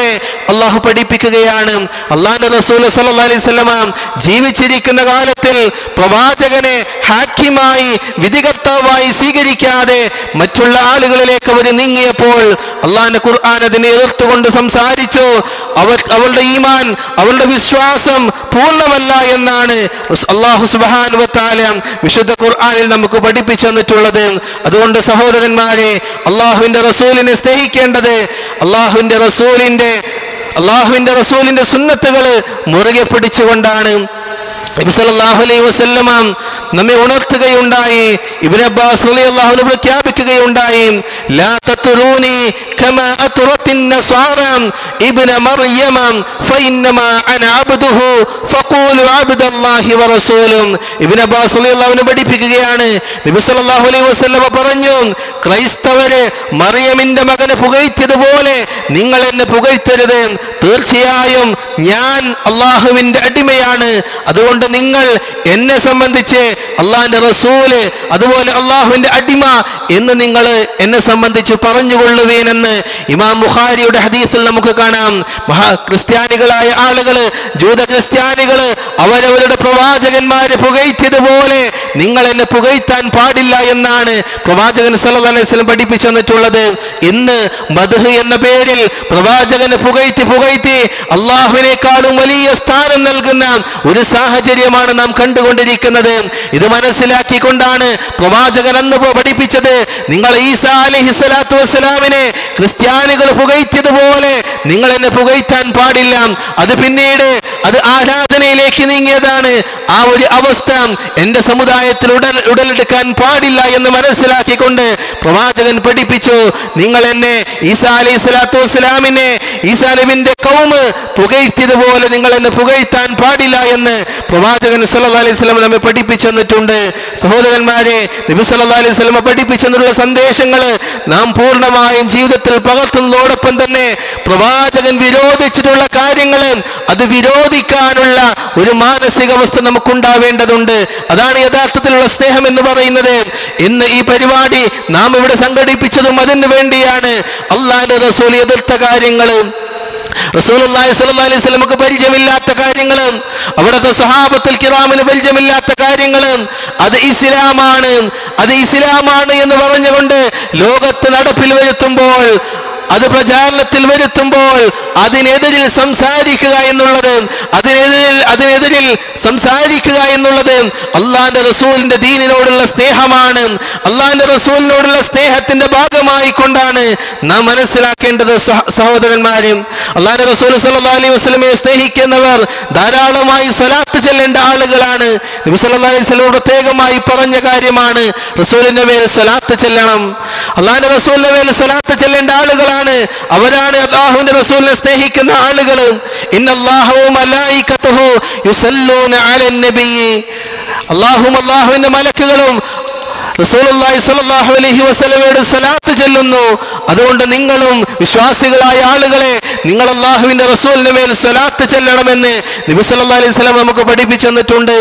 അള്ളാഹു പഠിപ്പിക്കുകയാണ് അള്ളാഹിന്റെ റസൂൽ സല്ലല്ലാഹു അലൈഹി വസല്ലമ ജീവിച്ചിരിക്കുന്ന കാലത്തിൽ പ്രവാചകനെ ഹാക്കിമായി വിധികർത്താവായി സ്വീകരിക്കാതെ മറ്റുള്ള ആളുകളിലേക്ക് അവർ നീങ്ങിയപ്പോൾ അള്ളാഹിന്റെ ഖുർആൻ അതിനെ എതിർത്തുകൊണ്ട് സംസാരിച്ചു അവർ അവളുടെ ഈമാൻ അവളുടെ വിശ്വാസം പൂർണ്ണമല്ല എന്നാണ് അള്ളാഹു സുബാനുവത്താല വിശുദ്ധ ഖുർആനിൽ നമുക്ക് പഠിപ്പിച്ചു തന്നിട്ടുള്ളത് അതുകൊണ്ട് സഹോദരന്മാരെ അള്ളാഹുവിന്റെ റസൂലിനെ സ്നേഹിക്കേണ്ടത് അള്ളാഹുവിന്റെ റസൂലിന്റെ അള്ളാഹുവിന്റെ റസൂലിന്റെ സുന്നത്തുകൾ മുറുകെ പിടിച്ചുകൊണ്ടാണ് നബി സല്ലല്ലാഹു അലൈഹി വസല്ലമ നമ്മെ ഉണർത്തുകയുണ്ടായി ഇബ്നു അബ്ബാസ് റളിയല്ലാഹു അൻഹു പ്രഖ്യാപിക്കുകയുണ്ടായി ലാ തത്റൂനി കമാ അത്റത്തിൻ നസാറ ഇബ്ന മർയമ ഫഇന്നമാ അന അബ്ദുഹു ഫഖൂലു അബ്ദുല്ലാഹി വറസൂലും ഇബ്നു അബ്ബാസ് റളിയല്ലാഹു അൻഹു പഠിപ്പിക്കുകയാണ് നബി സല്ലല്ലാഹു അലൈഹി വസല്ലമ പറഞ്ഞു ക്രൈസ്തവര് മറിയമിന്റെ മകനെ പുകഴ്ത്തിയതുപോലെ നിങ്ങൾ എന്നെ പുകഴ്ത്തരുത് തീർച്ചയായും ഞാൻ അള്ളാഹുവിന്റെ അടിമയാണ് അതുകൊണ്ട് നിങ്ങൾ എന്നെ സംബന്ധിച്ച് അള്ളാഹിന്റെ റസൂല് അതുപോലെ അള്ളാഹുവിന്റെ അടിമ എന്ന് നിങ്ങൾ എന്നെ സംബന്ധിച്ച് പറഞ്ഞുകൊള്ളുവേനെന്ന് ഇമാം ബുഖാരിയുടെ ഹദീസിൽ നമുക്ക് കാണാം മഹാ ക്രിസ്ത്യാനികളായ ആളുകള് ജൂത ക്രിസ്ത്യാനികള് അവരവരുടെ പ്രവാചകന്മാരെ പുകഴ്ത്തിയതുപോലെ നിങ്ങൾ എന്നെ പുകഴ്ത്താൻ പാടില്ല എന്നാണ് പ്രവാചകൻ സല്ലല്ലാഹു അലൈഹി വസല്ലം പഠിപ്പിച്ചു തന്നിട്ടുള്ളത് ഇന്ന് മദ്ഹ് എന്ന പേരിൽ പ്രവാചകനെ പുകഴ്ത്തി പുകഴ്ത്തി അള്ളാഹുവിനേക്കാളും വലിയ സ്ഥാനം നൽകുന്ന ഒരു സാഹചര്യമാണ് നാം കണ്ടുകൊണ്ടിരിക്കുന്നത് ഇത് മനസ്സിലാക്കിക്കൊണ്ടാണ് പ്രവാചകൻ അന്ന് പോ- പഠിപ്പിച്ചത് നിങ്ങൾ ഈസ അലൈഹി സ്വലാത്തു വസ്സലാമിനെ ക്രിസ്ത്യാനികൾ പുകഴ്ത്തിയതുപോലെ നിങ്ങൾ എന്നെ പുകഴ്ത്താൻ പാടില്ല അത് പിന്നീട് അത് ആരാധനയിലേക്ക് നീങ്ങിയതാണ് ആ ഒരു അവസ്ഥ എന്റെ സമുദായത്തിൽ ഉടൽ ഉടലെടുക്കാൻ പാടില്ല എന്ന് മനസ്സിലാക്കിക്കൊണ്ട് പ്രവാചകൻ പഠിപ്പിച്ചു നിങ്ങൾ എന്നെ ഈസാ അലൈഹി സ്വലാത്തു വസ്സലാമിനെ ഈസാ നബിന്റെ കൗമ് പുകഴ്ത്തിയതുപോലെ നിങ്ങൾ എന്നെ പുകഴ്ത്താൻ പാടില്ല എന്ന് പ്രവാചകൻ സല്ലല്ലാഹു അലൈഹി വസല്ലം നമ്മെ പഠിപ്പിച്ചു തന്നിട്ടുണ്ട് സഹോദരന്മാരെ നബി സല്ലല്ലാഹു അലൈഹി വസല്ലം പഠിപ്പിച്ചു തന്നിട്ടുള്ള സന്ദേശങ്ങൾ നാം പൂർണ്ണമായും ജീവിതത്തിൽ പകർത്തുന്നതോടൊപ്പം തന്നെ പ്രവാചകൻ വിരോധിച്ചിട്ടുള്ള കാര്യങ്ങൾ അത് വിരോധിക്കാനുള്ള ഒരു മാനസികാവസ്ഥ നമുക്കുണ്ടാവേണ്ടതുണ്ട് അതാണ് യഥാർത്ഥത്തിലുള്ള സ്നേഹം എന്ന് പറയുന്നത് ഇന്ന് ഈ പരിപാടി നാം ഇവിടെ സംഘടിപ്പിച്ചതും അതിന് വേണ്ടിയാണ് അള്ളാന്റെ റസൂൽ എതിർത്ത കാര്യങ്ങൾ റസൂലുള്ളാഹി സ്വല്ലല്ലാഹു അലൈഹി വസല്ലമക്ക് പരിചയമില്ലാത്ത കാര്യങ്ങൾ അവിടുത്തെ സ്വഹാബത്തിൽ കിറാമിന് പരിചയമില്ലാത്ത കാര്യങ്ങൾ അത് ഇസ്ലാമാണ് അത് ഇസ്ലാമാണ് എന്ന് പറഞ്ഞുകൊണ്ട് ലോകത്ത് നടപ്പിൽ വരുത്തുമ്പോൾ അത് പ്രചാരണത്തിൽ വരുത്തുമ്പോൾ അതിനെതിരിൽ സംസാരിക്കുക എന്നുള്ളത് അതിനെതിരിൽ അതിനെതിരിൽ സംസാരിക്കുക എന്നുള്ളത് അള്ളാന്റെ റസൂലിന്റെ ദീനിനോടുള്ള സ്നേഹമാണ് അള്ളാന്റെ റസൂലിനോടുള്ള സ്നേഹത്തിന്റെ ഭാഗമായി കൊണ്ടാണ് നാം മനസ്സിലാക്കേണ്ടത് സഹ- സഹോദരന്മാരും അള്ളാന്റെ റസൂൽ സല്ലല്ലാഹു അലൈഹി വസല്ലമയെ സ്നേഹിക്കുന്നവർ ധാരാളമായി സ്വലാത്ത് ചെല്ലേണ്ട ആളുകളാണ് നബി സല്ലല്ലാഹു അലൈഹി വസല്ലം പ്രത്യേകമായി പറഞ്ഞ കാര്യമാണ് റസൂലിന്റെ മേൽ സ്വലാത്ത് ചെല്ലണം അള്ളാന്റെ റസൂലിന്റെ മേൽ സ്വലാത്ത് ചെല്ലേണ്ട ആളുകളാണ് അവരാണ് അള്ളാഹുവിന്റെ റസൂലിനെ സ്നേഹിക്കുന്ന ആളുകൾ ഇന്നല്ലാഹു മലായികത്തുഹു യുസല്ലൂന അലൻ നബിയ്യി അള്ളാഹും അള്ളാഹുവിന്റെ മലക്കുകളും റസൂലുള്ളാഹി സ്വല്ലല്ലാഹു അലൈഹി വസല്ലമയുടെ സ്വലാത്ത് ചൊല്ലുന്നു അതുകൊണ്ട് നിങ്ങളും വിശ്വാസികളായ ആളുകളെ നിങ്ങൾ അള്ളാഹുവിന്റെ റസൂലിന്റെ മേൽ സ്വലാത്ത് ചെല്ലണമെന്ന് നബി സല്ലല്ലാഹു അലൈഹി വസല്ലം നമുക്ക് പഠിപ്പിച്ചു തന്നിട്ടുണ്ട്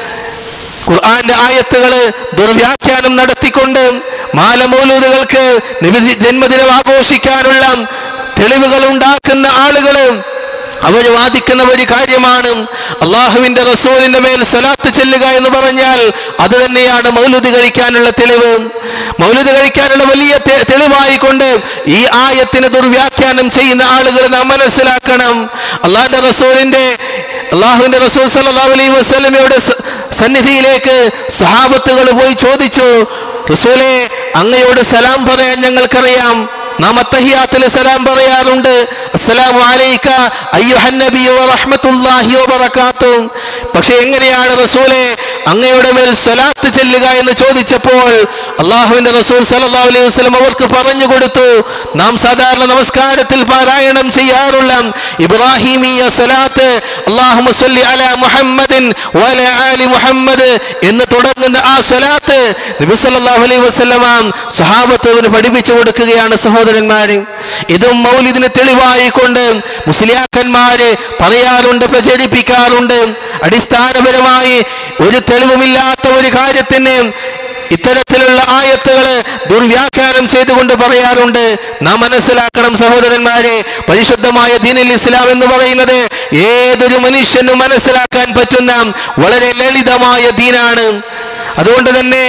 ഖുർആന്റെ ആയത്തുകള് ദുർവ്യാഖ്യാനം നടത്തിക്കൊണ്ട് മാലമൗലൂദുകൾക്ക് നബി ജന്മദിനം ആഘോഷിക്കാനുള്ള തെളിവുകൾ ഉണ്ടാക്കുന്ന ആളുകള് അവർ വാദിക്കുന്ന ഒരു കാര്യമാണ് അള്ളാഹുവിന്റെ റസൂലിന്റെ മേൽ സ്വലാത്ത് ചെല്ലുക എന്ന് പറഞ്ഞാൽ അത് തന്നെയാണ് മൗലുദ് കഴിക്കാനുള്ള തെളിവ് മൗലുദ് കഴിക്കാനുള്ള വലിയ തെ- തെളിവായിക്കൊണ്ട് ഈ ആയത്തിന് ദുർവ്യാഖ്യാനം ചെയ്യുന്ന ആളുകൾ നാം മനസ്സിലാക്കണം അള്ളാഹിന്റെ റസൂലിന്റെ അള്ളാഹുവിന്റെ റസൂൽ സല്ലല്ലാഹു അലൈഹി വസല്ലമയുടെ സ- സന്നിധിയിലേക്ക് സഹാബത്തുകൾ പോയി ചോദിച്ചു റസൂലെ അങ്ങയോട് സലാം പറയാൻ ഞങ്ങൾക്കറിയാം നാം അത്തഹിയാത്തിൽ സലാം പറയാറുണ്ട് അസ്സലാമു അലൈക അയ്യുഹൻ നബി വ റഹ്മത്തുള്ളാഹി വ ബറകാത്തു പക്ഷെ എങ്ങനെയാണ് റസൂലെ അങ്ങയുടെ മേൽ സ്വലാത്ത് ചെല്ലുക എന്ന് ചോദിച്ചപ്പോൾ അള്ളാഹുവിന്റെ റസൂൽ സല്ലല്ലാഹു അലൈഹി വസല്ലം അവർക്ക് പറഞ്ഞു കൊടുത്തു നാം സാധാരണ നമസ്കാരത്തിൽ പാരായണം ചെയ്യാറുള്ള ഇബ്രാഹിമിയ സ്വലാത്ത് അല്ലാഹുമ്മ സ്വല്ലി അലാ മുഹമ്മദിൻ വഅല ആലി മുഹമ്മദ് എന്ന് തുടങ്ങുന്ന ആ സ്വലാത്ത് നബി സല്ലല്ലാഹു അലൈഹി വസല്ലമ സ്വഹാബത്തിന് പഠിപ്പിച്ചു കൊടുക്കുകയാണ് സഹോദരന്മാരെ ഇതും മൗലിദിന് തെളിവായിക്കൊണ്ട് മുസ്ലിയാക്കന്മാര് പറയാറുണ്ട് പ്രചരിപ്പിക്കാറുണ്ട് അടിസ്ഥാനപരമായി ഒരു തെളിവുമില്ലാത്ത ഒരു കാര്യത്തിന് ഇത്തരത്തിലുള്ള ആയത്തുകൾ ദുർവ്യാഖ്യാനം ചെയ്തുകൊണ്ട് പറയാറുണ്ട് നാം മനസ്സിലാക്കണം സഹോദരന്മാരെ പരിശുദ്ധമായ ദീനിൽ ഇസ്ലാം എന്ന് പറയുന്നത് ഏതൊരു മനുഷ്യനും മനസ്സിലാക്കാൻ പറ്റുന്ന വളരെ ലളിതമായ ദീനാണ് അതുകൊണ്ട് തന്നെ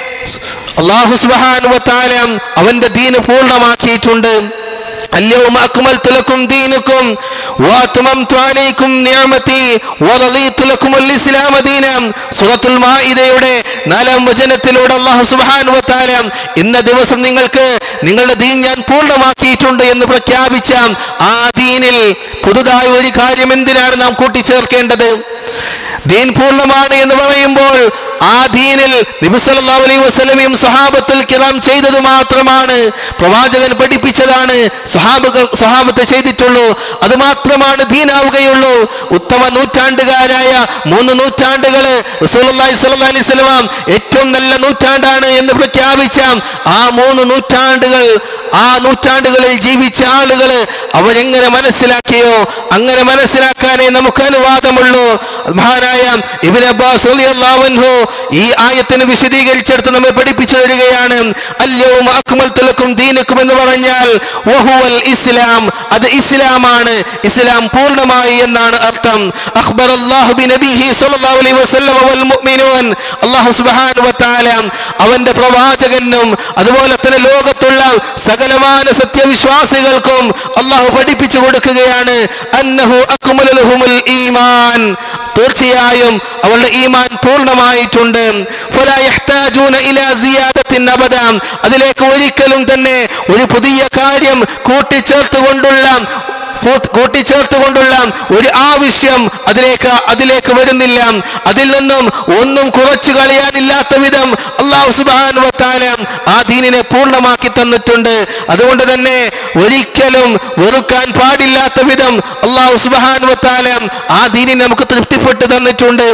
അള്ളാഹു സുബ്ഹാനഹു വ തആല അവന്റെ ദീന് പൂർണ്ണമാക്കിയിട്ടുണ്ട് اليوم أكملت لكم دينكم وأتممت عليكم نعمتي ورضيت لكم الإسلام دينا സൂറത്തുൽ മാഇദയുടെ നാലാം വചനത്തിലൂടെ അല്ലാഹു സുബ്ഹാനഹു വ തആല ഇന്ന ദിവസം നിങ്ങൾക്ക് നിങ്ങളുടെ ദീൻ ഞാൻ പൂർണ്ണമാക്കിയിട്ടുണ്ട് എന്ന് പ്രഖ്യാപിച്ച ആ ദീനിൽ പുതുതായി ഒരു കാര്യം എന്തിനാണ് നാം കൂട്ടിച്ചേർക്കേണ്ടത് ദീൻ പൂർണ്ണമാണ് എന്ന് പറയുമ്പോൾ ആ ദീനിൽ നബി സല്ലല്ലാഹു അലൈഹി വസല്ലമയും സഹാബത്തുൽ കിറാം ചെയ്തത് മാത്രമാണ് പ്രവാചകൻ പഠിപ്പിച്ചതാണ് സഹാബകൾ സഹാബത്ത് ചെയ്തിട്ടുള്ളൂ അത് മാത്രമാണ് ദീനാവുകയുള്ളൂ ഉത്തമ നൂറ്റാണ്ടുകാരായ മൂന്ന് നൂറ്റാണ്ടുകൾ റസൂലുള്ളാഹി സ്വല്ലല്ലാഹു അലൈഹി വസല്ലം ഏറ്റവും നല്ല നൂറ്റാണ്ടാണ് എന്ന് പ്രഖ്യാപിച്ച ആ മൂന്ന് നൂറ്റാണ്ടുകൾ ആ നൂറ്റാണ്ടുകളിൽ ജീവിച്ച ആളുകൾ അവരെങ്ങനെ മനസ്സിലാക്കിയോ അങ്ങനെ മനസ്സിലാക്കാനേ നമുക്ക് അനുവാദമുള്ളൂ മഹാനായ ഇബ്നു അബ്ബാസ് റളിയല്ലാഹു അൻഹു ഈ ആയത്തിന് വിശദീകരിച്ചെടുത്ത് നമ്മെ പഠിപ്പിച്ചു തരികയാണ് അല്യവും അക്മൽതു ലക്കും ദീനക്കും എന്ന് പറഞ്ഞാൽ വഹുവൽ ഇസ്ലാം അത് ഇസ്ലാമാണ് ഇസ്ലാം പൂർണ്ണമായി എന്നാണ് അർത്ഥം അഖ്ബർ അല്ലാഹു ബിനബിഹി സ്വല്ലല്ലാഹു അലൈഹി വസല്ലം വൽ മുഅ്മിനൂൻ അല്ലാഹു സുബ്ഹാനഹു വ തആല അവന്റെ പ്രവാചകനും അതുപോലെ തന്നെ ലോകത്തുള്ള സകലമാന സത്യവിശ്വാസികൾക്കും അള്ളാഹു പഠിപ്പിച്ചു കൊടുക്കുകയാണ് അന്നഹു അക്മലു ലഹുമുൽ ഈമാൻ തീർച്ചയായും അവളുടെ ഈമാൻ പൂർണ്ണമായിട്ടുണ്ട് ഫലാ യഹ്താജൂന ഇലാ സിയാദത്തിൻ അബദ അതിലേക്ക് ഒരിക്കലും തന്നെ ഒരു പുതിയ കാര്യം കൂട്ടിച്ചേർത്തുകൊണ്ടുള്ള കൂ- കൂട്ടിച്ചേർത്തുകൊണ്ടുള്ള ഒരു ആവശ്യം അതിലേക്ക് അതിലേക്ക് വരുന്നില്ല അതിൽ നിന്നും ഒന്നും കുറച്ചു കളയാനില്ലാത്ത വിധം അള്ളാഹു സുബ്ഹാനഹു വ തആല ആ ദീനിനെ പൂർണ്ണമാക്കി തന്നിട്ടുണ്ട് അതുകൊണ്ട് തന്നെ ഒരിക്കലും വെറുക്കാൻ പാടില്ലാത്ത വിധം അള്ളാഹു സുബ്ഹാനഹു വ തആല ആ ദീനിനെ നമുക്ക് തൃപ്തിപ്പെട്ട് തന്നിട്ടുണ്ട്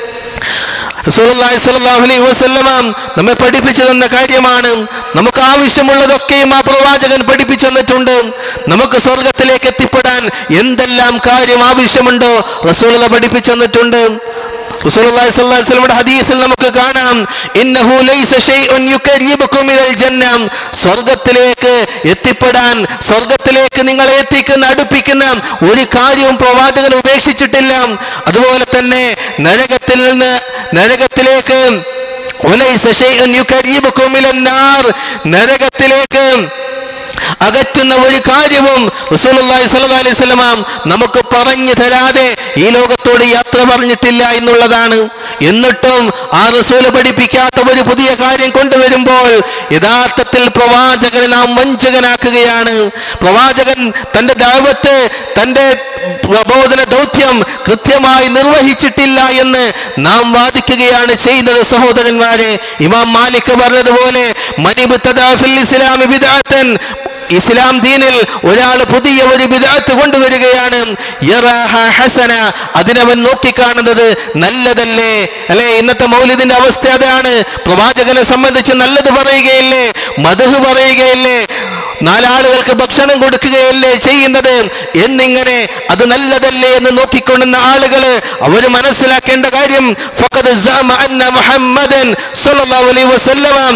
റസൂലുള്ളാഹി സ്വല്ലല്ലാഹു അലൈഹി വസല്ലമ നമ്മെ പഠിപ്പിച്ചു തന്ന കാര്യമാണ് നമുക്ക് ആവശ്യമുള്ളതൊക്കെയും ആ പ്രവാചകൻ പഠിപ്പിച്ചു തന്നിട്ടുണ്ട് നമുക്ക് സ്വർഗത്തിലേക്ക് എത്തിപ്പെടാൻ എന്തെല്ലാം കാര്യം ആവശ്യമുണ്ടോ റസൂലുള്ള പഠിപ്പിച്ചു തന്നിട്ടുണ്ട് റസൂലുള്ളാഹി സ്വല്ലല്ലാഹു അലൈഹി വസല്ലമയുടെ ഹദീസിൽ നമുക്ക് കാണാം ഇന്നഹു ലൈസ ഷൈഉൻ യുകർരിബുക്കും ഇലൽ ജന്ന സ്വർഗ്ഗത്തിലേക്ക് എത്തിപ്പെടാൻ സ്വർഗ്ഗത്തിലേക്ക് നിങ്ങളെ എത്തിക്കുന്ന അടുപ്പിക്കുന്ന ഒരു കാര്യവും പ്രവാചകൻ ഉപേക്ഷിച്ചിട്ടില്ല അതുപോലെ തന്നെ നരകത്തിൽ നിന്ന് നരകത്തിലേക്ക് وليس شيء يكربكم إلى النار നരകത്തിലേക്ക് അകറ്റുന്ന ഒരു കാര്യവും റസൂലുള്ളാഹി സ്വല്ലല്ലാഹു അലൈഹി വസല്ലമ നമുക്ക് പറഞ്ഞു തരാതെ ഈ ലോകത്തോട് യാത്ര പറഞ്ഞിട്ടില്ല എന്നുള്ളതാണ് എന്നിട്ടും ആ റസൂല് പഠിപ്പിക്കാത്ത ഒരു പുതിയ കാര്യം കൊണ്ടുവരുമ്പോൾ യഥാർത്ഥത്തിൽ പ്രവാചകനെ നാം വഞ്ചകനാക്കുകയാണ് പ്രവാചകൻ തന്റെ ദാവത്ത് തന്റെ പ്രബോധന ദൗത്യം കൃത്യമായി നിർവഹിച്ചിട്ടില്ല എന്ന് നാം വാദിക്കുകയാണ് ചെയ്യുന്നത് സഹോദരന്മാരെ ഇമാം മാലിക് പറഞ്ഞതുപോലെ മനിബുത്തദാ ഫിൽ ഇസ്ലാമി ബിദ്അത്തൻ ഇസ്ലാം ദീനിൽ ഒരാൾ പുതിയ ഒരു വിദാത്ത് കൊണ്ടുവരികയാണ് യറാഹ ഹസന അതിനവൻ നോക്കിക്കാണുന്നത് നല്ലതല്ലേ അല്ലെ ഇന്നത്തെ മൗലിദിന്റെ അവസ്ഥ അതാണ് പ്രവാചകനെ സംബന്ധിച്ച് നല്ലത് പറയുകയില്ലേ മധു പറയുകയില്ലേ നാലാളുകൾക്ക് ഭക്ഷണം കൊടുക്കുകയല്ലേ ചെയ്യുന്നത് എന്നിങ്ങനെ അത് നല്ലതല്ലേ എന്ന് നോക്കിക്കൊണ്ടുന്ന ആളുകള് അവര് മനസ്സിലാക്കേണ്ട കാര്യം ഫഖദ് സഅമ അന്ന മുഹമ്മദൻ സ്വല്ലല്ലാഹു അലൈഹി വസല്ലം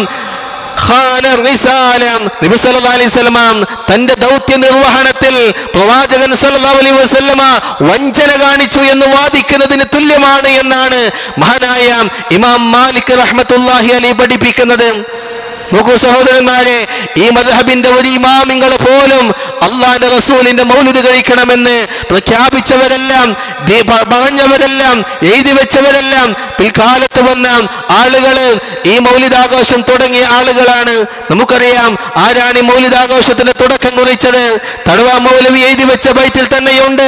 ഖാന റിസാല നബി സല്ലല്ലാഹു അലൈഹി വസല്ലമ തന്റെ ദൗത്യ നിർവഹണത്തിൽ പ്രവാചകൻ സല്ലല്ലാഹു അലൈഹി വസല്ലമ വഞ്ചന കാണിച്ചു എന്ന് വാദിക്കുന്നതിന് തുല്യമാണ് എന്നാണ് മഹാനായ ഇമാം മാലിക് റഹ്മത്തുള്ളാഹി അലൈഹി പഠിപ്പിക്കുന്നത് നോക്കൂ സഹോദരന്മാരെ ഈ മദ്ഹബിന്റെ ഒരു ഇമാമിങ്ങൾ പോലും അള്ളാന്റെ റസൂലിന്റെ മൗലിദ് കഴിക്കണമെന്ന് പ്രഖ്യാപിച്ചവരെല്ലാം ദി- പ- പറഞ്ഞവരെല്ലാം എഴുതി വെച്ചവരെല്ലാം പിൽക്കാലത്ത് വന്ന ആളുകള് ഈ മൗലിദാഘോഷം തുടങ്ങിയ ആളുകളാണ് നമുക്കറിയാം ആരാണ് ഈ മൗലിദാഘോഷത്തിന്റെ തുടക്കം കുറിച്ചത് തടവ മൗലവി എഴുതി വെച്ച ബൈത്തിൽ തന്നെയുണ്ട്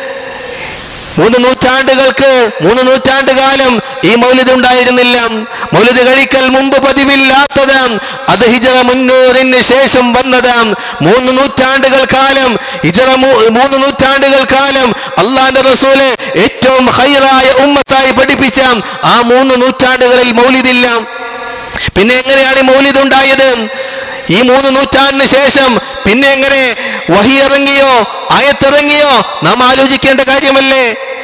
മൂന്ന് നൂറ്റാണ്ടുകൾക്ക് മൂന്ന് നൂറ്റാണ്ട് കാലം ഈ മൗലിദ് ഉണ്ടായിരുന്നില്ല മൗലിദ് കഴിക്കൽ മുമ്പ് പതിവില്ലാത്തത് അത് ഹിജറ മുന്നൂറിന് ശേഷം വന്നത് മൂന്ന് നൂറ്റാണ്ടുകൾ കാലം ഹിജറ മൂ- മൂന്ന് നൂറ്റാണ്ടുകൾ കാലം അള്ളാന്റെ റസൂല് ഏറ്റവും ഹൈറായ ഉമ്മത്തായി പഠിപ്പിച്ച ആ മൂന്ന് നൂറ്റാണ്ടുകളിൽ മൗലിദില്ല പിന്നെ എങ്ങനെയാണ് ഈ മൗലിദ് ഉണ്ടായത് ഈ മൂന്ന് നൂറ്റാണ്ടിന് ശേഷം പിന്നെ എങ്ങനെ വഹി ഇറങ്ങിയോ ആയത്തിറങ്ങിയോ നാം ആലോചിക്കേണ്ട കാര്യമല്ലേ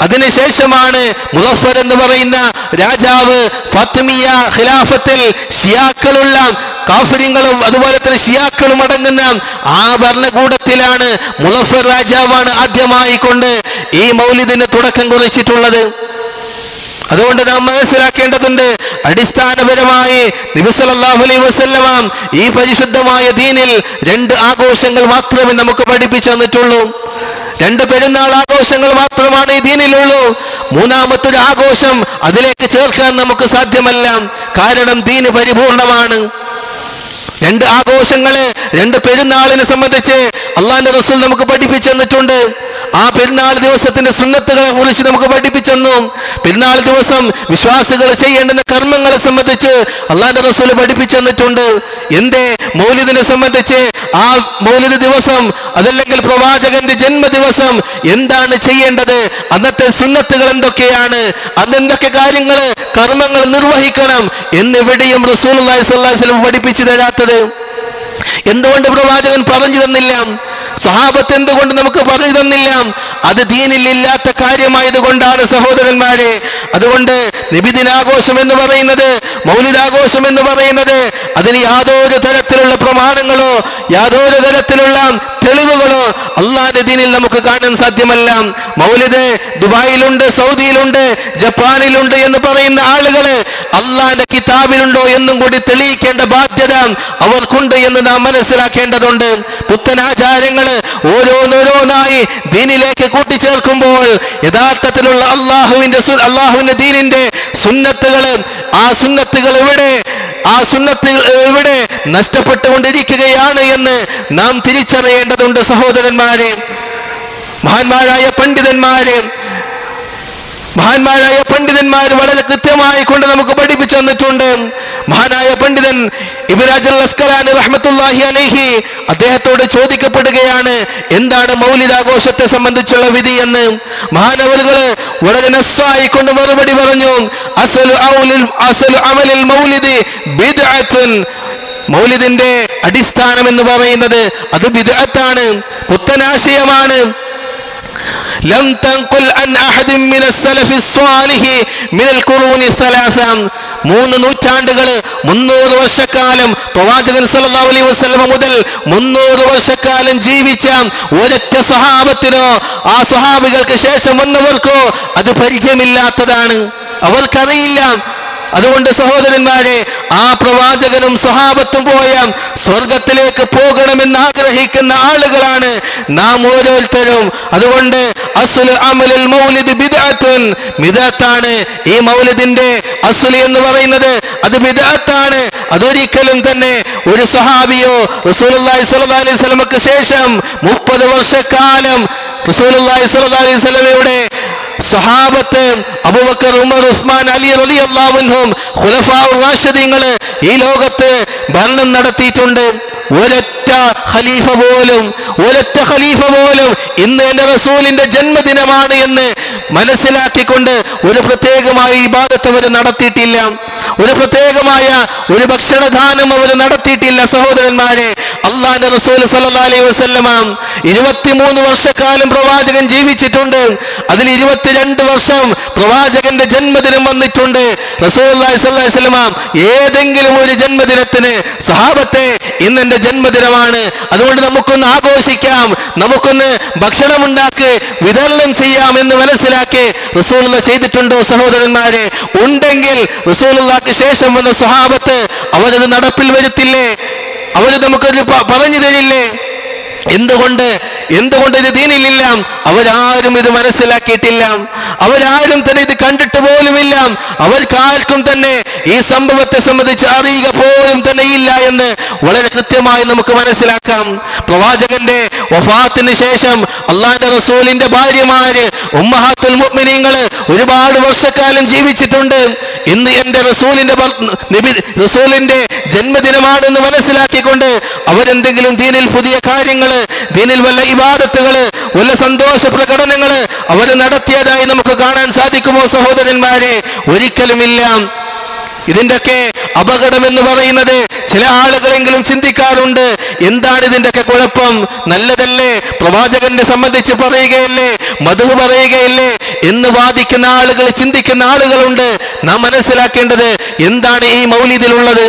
അതിനുശേഷമാണ് മുസഫർ എന്ന് പറയുന്ന രാജാവ് ഫാത്തിമിയ ഖിലാഫത്തിൽ ഷിയാക്കളുള്ള കാഫര്യങ്ങളും അതുപോലെ തന്നെ ഷിയാക്കളും അടങ്ങുന്ന ആ ഭരണകൂടത്തിലാണ് മുസഫർ രാജാവാണ് ആദ്യമായി കൊണ്ട് ഈ മൗലിദിന് തുടക്കം കുറിച്ചിട്ടുള്ളത് അതുകൊണ്ട് നാം മനസ്സിലാക്കേണ്ടതുണ്ട് അടിസ്ഥാനപരമായി നബിസല്ലാഹു അലൈഹി വസല്ലമ ഈ പരിശുദ്ധമായ ദീനിൽ രണ്ട് ആഘോഷങ്ങൾ മാത്രമേ നമുക്ക് പഠിപ്പിച്ചു തന്നിട്ടുള്ളൂ രണ്ട് പെരുന്നാൾ ആഘോഷങ്ങൾ മാത്രമാണ് ഈ ദീനിലുള്ളൂ മൂന്നാമത്തെ ഒരു ആഘോഷം അതിലേക്ക് ചേർക്കാൻ നമുക്ക് സാധ്യമല്ല കാരണം ദീന് പരിപൂർണമാണ് രണ്ട് ആഘോഷങ്ങള് രണ്ട് പെരുന്നാളിനെ സംബന്ധിച്ച് അള്ളാന്റെ റസൂൽ നമുക്ക് പഠിപ്പിച്ചു തന്നിട്ടുണ്ട് ആ പെരുന്നാൾ ദിവസത്തിന്റെ സുന്നത്തുകളെ കുറിച്ച് നമുക്ക് പഠിപ്പിച്ചു തന്നു പെരുന്നാൾ ദിവസം വിശ്വാസികൾ ചെയ്യേണ്ടുന്ന കർമ്മങ്ങളെ സംബന്ധിച്ച് അള്ളാന്റെ റസൂൽ പഠിപ്പിച്ചു തന്നിട്ടുണ്ട് എന്തേ മൗലിദിനെ സംബന്ധിച്ച് ആ മൗലിദ് ദിവസം അതല്ലെങ്കിൽ പ്രവാചകന്റെ ജന്മദിവസം എന്താണ് ചെയ്യേണ്ടത് അന്നത്തെ സുന്നത്തുകൾ എന്തൊക്കെയാണ് അന്നെന്തൊക്കെ കാര്യങ്ങൾ കർമ്മങ്ങൾ നിർവഹിക്കണം എന്നിവിടെയും റസൂൽ അള്ളാഹി പഠിപ്പിച്ചു തരാത്തത് എന്തുകൊണ്ട് പ്രവാചകൻ പറഞ്ഞു തന്നില്ല സഹാബത്ത് എന്തുകൊണ്ട് നമുക്ക് പറഞ്ഞു തന്നില്ല അത് ദീനിൽ ഇല്ലാത്ത കാര്യമായതുകൊണ്ടാണ് സഹോദരന്മാരെ അതുകൊണ്ട് നിബിദിനാഘോഷം എന്ന് പറയുന്നത് മൗലിദാഘോഷം എന്ന് പറയുന്നത് അതിന് യാതൊരു തരത്തിലുള്ള പ്രമാണങ്ങളോ യാതൊരു തരത്തിലുള്ള തെളിവുകളോ അള്ളാന്റെ ദീനിൽ നമുക്ക് കാണാൻ സാധ്യമല്ല മൗലിദ് ദുബായിലുണ്ട് സൗദിയിലുണ്ട് ജപ്പാനിലുണ്ട് എന്ന് പറയുന്ന ആളുകള് അള്ളാന്റെ കിതാബിലുണ്ടോ എന്നും കൂടി തെളിയിക്കേണ്ട ബാധ്യത അവർക്കുണ്ട് എന്ന് നാം മനസ്സിലാക്കേണ്ടതുണ്ട് പുത്തനാചാരങ്ങള് ഓരോന്നോരോന്നായി ദീനിലേക്ക് കൂട്ടിച്ചേർക്കുമ്പോൾ യഥാർത്ഥത്തിലുള്ള അള്ളാഹുവിന്റെ സു- അള്ളാഹുവിന്റെ ദീനിന്റെ സുന്നത്തുകള് ആ സുന്നത്തുകൾ ഇവിടെ ആ സുന്നത്തുകൾ ഇവിടെ നഷ്ടപ്പെട്ടുകൊണ്ടിരിക്കുകയാണ് എന്ന് നാം തിരിച്ചറിയേണ്ടതുണ്ട് സഹോദരന്മാരെ മഹാന്മാരായ പണ്ഡിതന്മാരെ മഹാന്മാരായ പണ്ഡിതന്മാർ വളരെ കൃത്യമായി കൊണ്ട് നമുക്ക് പഠിപ്പിച്ചു തന്നിട്ടുണ്ട് മഹാനായ പണ്ഡിതൻ ഇബിരാജുൽ അസ്കലാനി റഹ്മത്തുല്ലാഹി അലൈഹി അദ്ദേഹത്തോട് ചോദിക്കപ്പെടുകയാണ് എന്താണ് മൗലിദാഘോഷത്തെ സംബന്ധിച്ചുള്ള വിധി എന്ന് മഹാനവലുകള് വളരെ നസ്സായി കൊണ്ട് മറുപടി പറഞ്ഞു അസലു ഔലിൽ അസലു അമലിൽ മൗലിദി ബിദ്അത്തുൻ മൗലിദിന്റെ അടിസ്ഥാനം എന്ന് പറയുന്നത് അത് ബിദ്അത്താണ് പുത്തനാശയമാണ് لم تنقل عن أحد من السلف الصالح من القرون الثلاثة മൂന്ന് നൂറ്റാണ്ടുകൾ മുന്നൂറ് വർഷക്കാലം പ്രവാചകൻ സല്ലല്ലാഹു അലൈഹി വസല്ലമ മുതൽ മുന്നൂറ് വർഷക്കാലം ജീവിച്ച ഒരൊറ്റ സ്വഹാബത്തിനോ ആ സ്വഹാബികൾക്ക് ശേഷം വന്നവർക്കോ അത് പരിചയമില്ലാത്തതാണ് അവർക്കറിയില്ല അതുകൊണ്ട് സഹോദരന്മാരെ ആ പ്രവാചകനും സ്വഹാബത്തും പോയ സ്വർഗത്തിലേക്ക് പോകണമെന്ന് ആഗ്രഹിക്കുന്ന ആളുകളാണ് നാം ഓരോരുത്തരും അതുകൊണ്ട് അസുല് അമലുൽ മൗലിദ് ബിദ്അത്തുൻ ബിദ്അത്താണ് ഈ മൗലിദിന്റെ അസുല് എന്ന് പറയുന്നത് അത് ബിദ്അത്താണ് അതൊരിക്കലും തന്നെ ഒരു സഹാബിയോ റസൂലുള്ളാഹി സ്വല്ലല്ലാഹി അലൈഹി വസല്ലമക്ക് ശേഷം മുപ്പത് വർഷക്കാലം റസൂലുള്ളാഹി സ്വല്ലല്ലാഹി അലൈഹി വസല്ലമയുടെ സഹാബത്ത് അബൂബക്കർ ഉമർ ഉസ്മാൻ അലി റളിയല്ലാഹുവിൻഹും ഖുലഫാഉർ റാഷിദീങ്ങൾ ഈ ലോകത്ത് ഭരണം നടത്തിയിട്ടുണ്ട് ഒരൊറ്റ ഖലീഫ പോലും ഒരൊറ്റ ഖലീഫ പോലും ഇന്ന് എൻ്റെ റസൂലിന്റെ ജന്മദിനമാണ് എന്ന് മനസ്സിലാക്കിക്കൊണ്ട് ഒരു പ്രത്യേകമായ ഇബാദത്ത് അവർ നടത്തിയിട്ടില്ല ഒരു പ്രത്യേകമായ ഒരു ഭക്ഷണദാനം അവർ നടത്തിയിട്ടില്ല സഹോദരന്മാരെ അള്ളാന്റെ റസൂൽ സല്ലല്ലാഹു അലൈഹി വസല്ലമ ഇരുപത്തിമൂന്ന് വർഷക്കാലം പ്രവാചകൻ ജീവിച്ചിട്ടുണ്ട് അതിൽ ഇരുപത്തിരണ്ട് വർഷം പ്രവാചകന്റെ ജന്മദിനം വന്നിട്ടുണ്ട് റസൂലുള്ളാഹി സ്വല്ലല്ലാഹി അലൈഹി വസല്ലമ ഏതെങ്കിലും ഒരു ജന്മദിനത്തിന് സഹാബത്തെ ഇന്ന് എന്റെ ജന്മദിനമാണ് അതുകൊണ്ട് നമുക്കൊന്ന് ആഘോഷിക്കാം നമുക്കൊന്ന് ഭക്ഷണമുണ്ടാക്കി വിതരണം ചെയ്യാം എന്ന് മനസ്സിലാക്കി റസൂലുള്ള ചെയ്തിട്ടുണ്ടോ സഹോദരന്മാരെ ഉണ്ടെങ്കിൽ റസൂലുള്ളാക്ക് ശേഷം വന്ന സ്വഹാബത്ത് അവരത് നടപ്പിൽ വരുത്തില്ലേ അവര് നമുക്കത് പ- പറഞ്ഞു തരില്ലേ എന്തുകൊണ്ട് എന്തുകൊണ്ട് ഇത് ദീനിലില്ല അവരാരും ഇത് മനസ്സിലാക്കിയിട്ടില്ല അവരാരും തന്നെ ഇത് കണ്ടിട്ട് പോലുമില്ല അവർക്കാർക്കും തന്നെ ഈ സംഭവത്തെ സംബന്ധിച്ച് അറിയുക പോലും തന്നെ ഇല്ല എന്ന് വളരെ കൃത്യമായി നമുക്ക് മനസ്സിലാക്കാം പ്രവാചകന്റെ വഫാത്തിന് ശേഷം അള്ളാന്റെ റസൂലിന്റെ ഭാര്യമാര് ഉമ്മഹാത്തുൽ മുഅ്മിനീങ്ങള് ഒരുപാട് വർഷക്കാലം ജീവിച്ചിട്ടുണ്ട് ഇന്ന് എന്റെ റസൂലിന്റെ ഭർ- നബി റസൂലിന്റെ ജന്മദിനമാണെന്ന് മനസ്സിലാക്കിക്കൊണ്ട് അവരെന്തെങ്കിലും ദീനിൽ പുതിയ കാര്യങ്ങള് ദീനിൽ വല്ല ഇബാദത്തുകള് വല്ല സന്തോഷ പ്രകടനങ്ങള് അവർ നടത്തിയതായി നമുക്ക് കാണാൻ സാധിക്കുമോ സഹോദരന്മാരെ ഒരിക്കലുമില്ല ഇതിൻ്റെയൊക്കെ അപകടം എന്ന് പറയുന്നത് ചില ആളുകളെങ്കിലും ചിന്തിക്കാറുണ്ട് എന്താണ് ഇതിൻ്റെയൊക്കെ കുഴപ്പം നല്ലതല്ലേ പ്രവാചകനെ സംബന്ധിച്ച് പറയുകയല്ലേ മധു പറയുകയില്ലേ എന്ന് വാദിക്കുന്ന ആളുകൾ ചിന്തിക്കുന്ന ആളുകളുണ്ട് നാം മനസ്സിലാക്കേണ്ടത് എന്താണ് ഈ മൗലിദിലുള്ളത്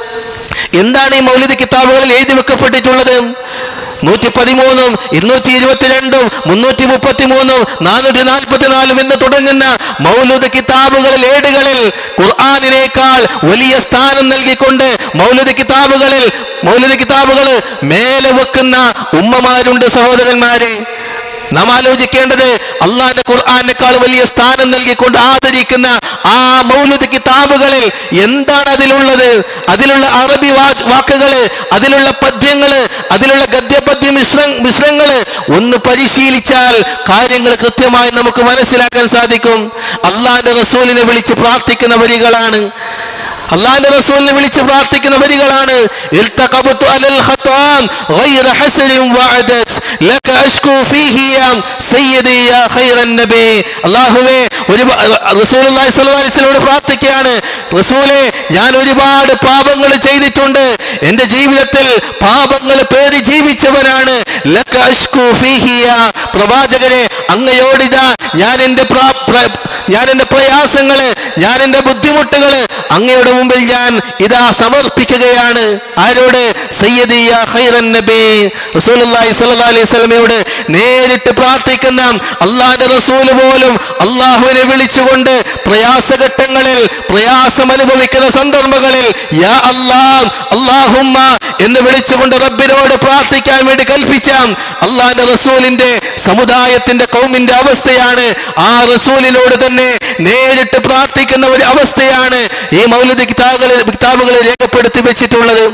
എന്താണ് ഈ മൗലിദ് കിതാബുകളിൽ എഴുതി വെക്കപ്പെട്ടിട്ടുള്ളത് നൂറ്റി പതിമൂന്നും ഇരുന്നൂറ്റി ഇരുപത്തിരണ്ടും മുന്നൂറ്റി മുപ്പത്തി മൂന്നും നാനൂറ്റി നാൽപ്പത്തിനാലും എന്ന് തുടങ്ങുന്ന മൗലൂദ് കിതാബുകളിൽ ഏടുകളിൽ ഖുർആാനിനേക്കാൾ വലിയ സ്ഥാനം നൽകിക്കൊണ്ട് മൗലൂദ് കിതാബുകളിൽ മൗലൂദ് കിതാബുകൾ മേലെ വെക്കുന്ന ഉമ്മമാരുണ്ട് സഹോദരന്മാരെ നാം ആലോചിക്കേണ്ടത് അള്ളാന്റെ ഖുർആാനേക്കാൾ വലിയ സ്ഥാനം നൽകിക്കൊണ്ട് ആദരിക്കുന്ന ആ മൗലൂദ് കിതാബുകളിൽ എന്താണ് അതിലുള്ളത് അതിലുള്ള അറബി വാ- വാക്കുകള് അതിലുള്ള പദ്യങ്ങള് അതിലുള്ള ഗദ്യപദ്യ മിശ്ര മിശ്രങ്ങള് ഒന്ന് പരിശീലിച്ചാൽ കാര്യങ്ങൾ കൃത്യമായി നമുക്ക് മനസ്സിലാക്കാൻ സാധിക്കും അള്ളാന്റെ റസൂലിനെ വിളിച്ച് പ്രാർത്ഥിക്കുന്ന വരികളാണ് അള്ളാന്റെ റസൂലിനെ വിളിച്ച് പ്രാർത്ഥിക്കുന്ന വരികളാണ് ഇൽതഖബതു അലൽ ഖത്താം ഗൈറ ഹസനിൻ വഅദത് ലക അഷ്കു ഫീഹി യാ സയ്യിദി യാ ഖൈറൻ നബി അല്ലാഹുവേ ഒരു റസൂലുള്ളാഹി സ്വല്ലല്ലാഹു അലൈഹി വസല്ലമയോട് പ്രാർത്ഥിക്കുകയാണ് റസൂലേ ഞാൻ ഒരുപാട് പാപങ്ങൾ ചെയ്തിട്ടുണ്ട് എൻ്റെ ജീവിതത്തിൽ പാപങ്ങൾ പേറി ജീവിച്ചവനാണ് ലക അഷ്കു ഫീഹി യാ പ്രവാചകരെ അങ്ങയോടിതാ ഞാൻ എൻ്റെ പ്രാ- പ്ര- ഞാൻ എൻ്റെ പ്രയാസങ്ങള് ഞാൻ എൻ്റെ ബുദ്ധിമുട്ടുകള് അങ്ങയുടെ മുമ്പിൽ ഞാൻ ഇതാ സമർപ്പിക്കുകയാണ് ആരോട് സയ്യദിയ ഖൈറൻ നബി റസൂലുള്ളാഹി സ്വല്ലല്ലാഹു അലൈഹി വസല്ലമയോട് നേരിട്ട് പ്രാർത്ഥിക്കുന്ന അള്ളാഹിന്റെ റസൂൽ പോലും അള്ളാഹുവിനെ വിളിച്ചുകൊണ്ട് പ്രയാസഘട്ടങ്ങളിൽ പ്രയാസം അനുഭവിക്കുന്ന സന്ദർഭങ്ങളിൽ യാ അല്ലാഹ് അല്ലാഹുമ്മ എന്ന് വിളിച്ചുകൊണ്ട് റബ്ബിനോട് പ്രാർത്ഥിക്കാൻ വേണ്ടി കൽപ്പിച്ച അള്ളാഹിന്റെ റസൂലിന്റെ സമുദായത്തിന്റെ കൗമിന്റെ അവസ്ഥയാണ് ആ റസൂലിനോട് തന്നെ നേരിട്ട് പ്രാർത്ഥിക്കുന്ന ഒരു അവസ്ഥയാണ് ഈ മൗലിദ് കിതാബുകളിൽ കിതാബുകളിൽ രേഖപ്പെടുത്തി വെച്ചിട്ടുള്ളത്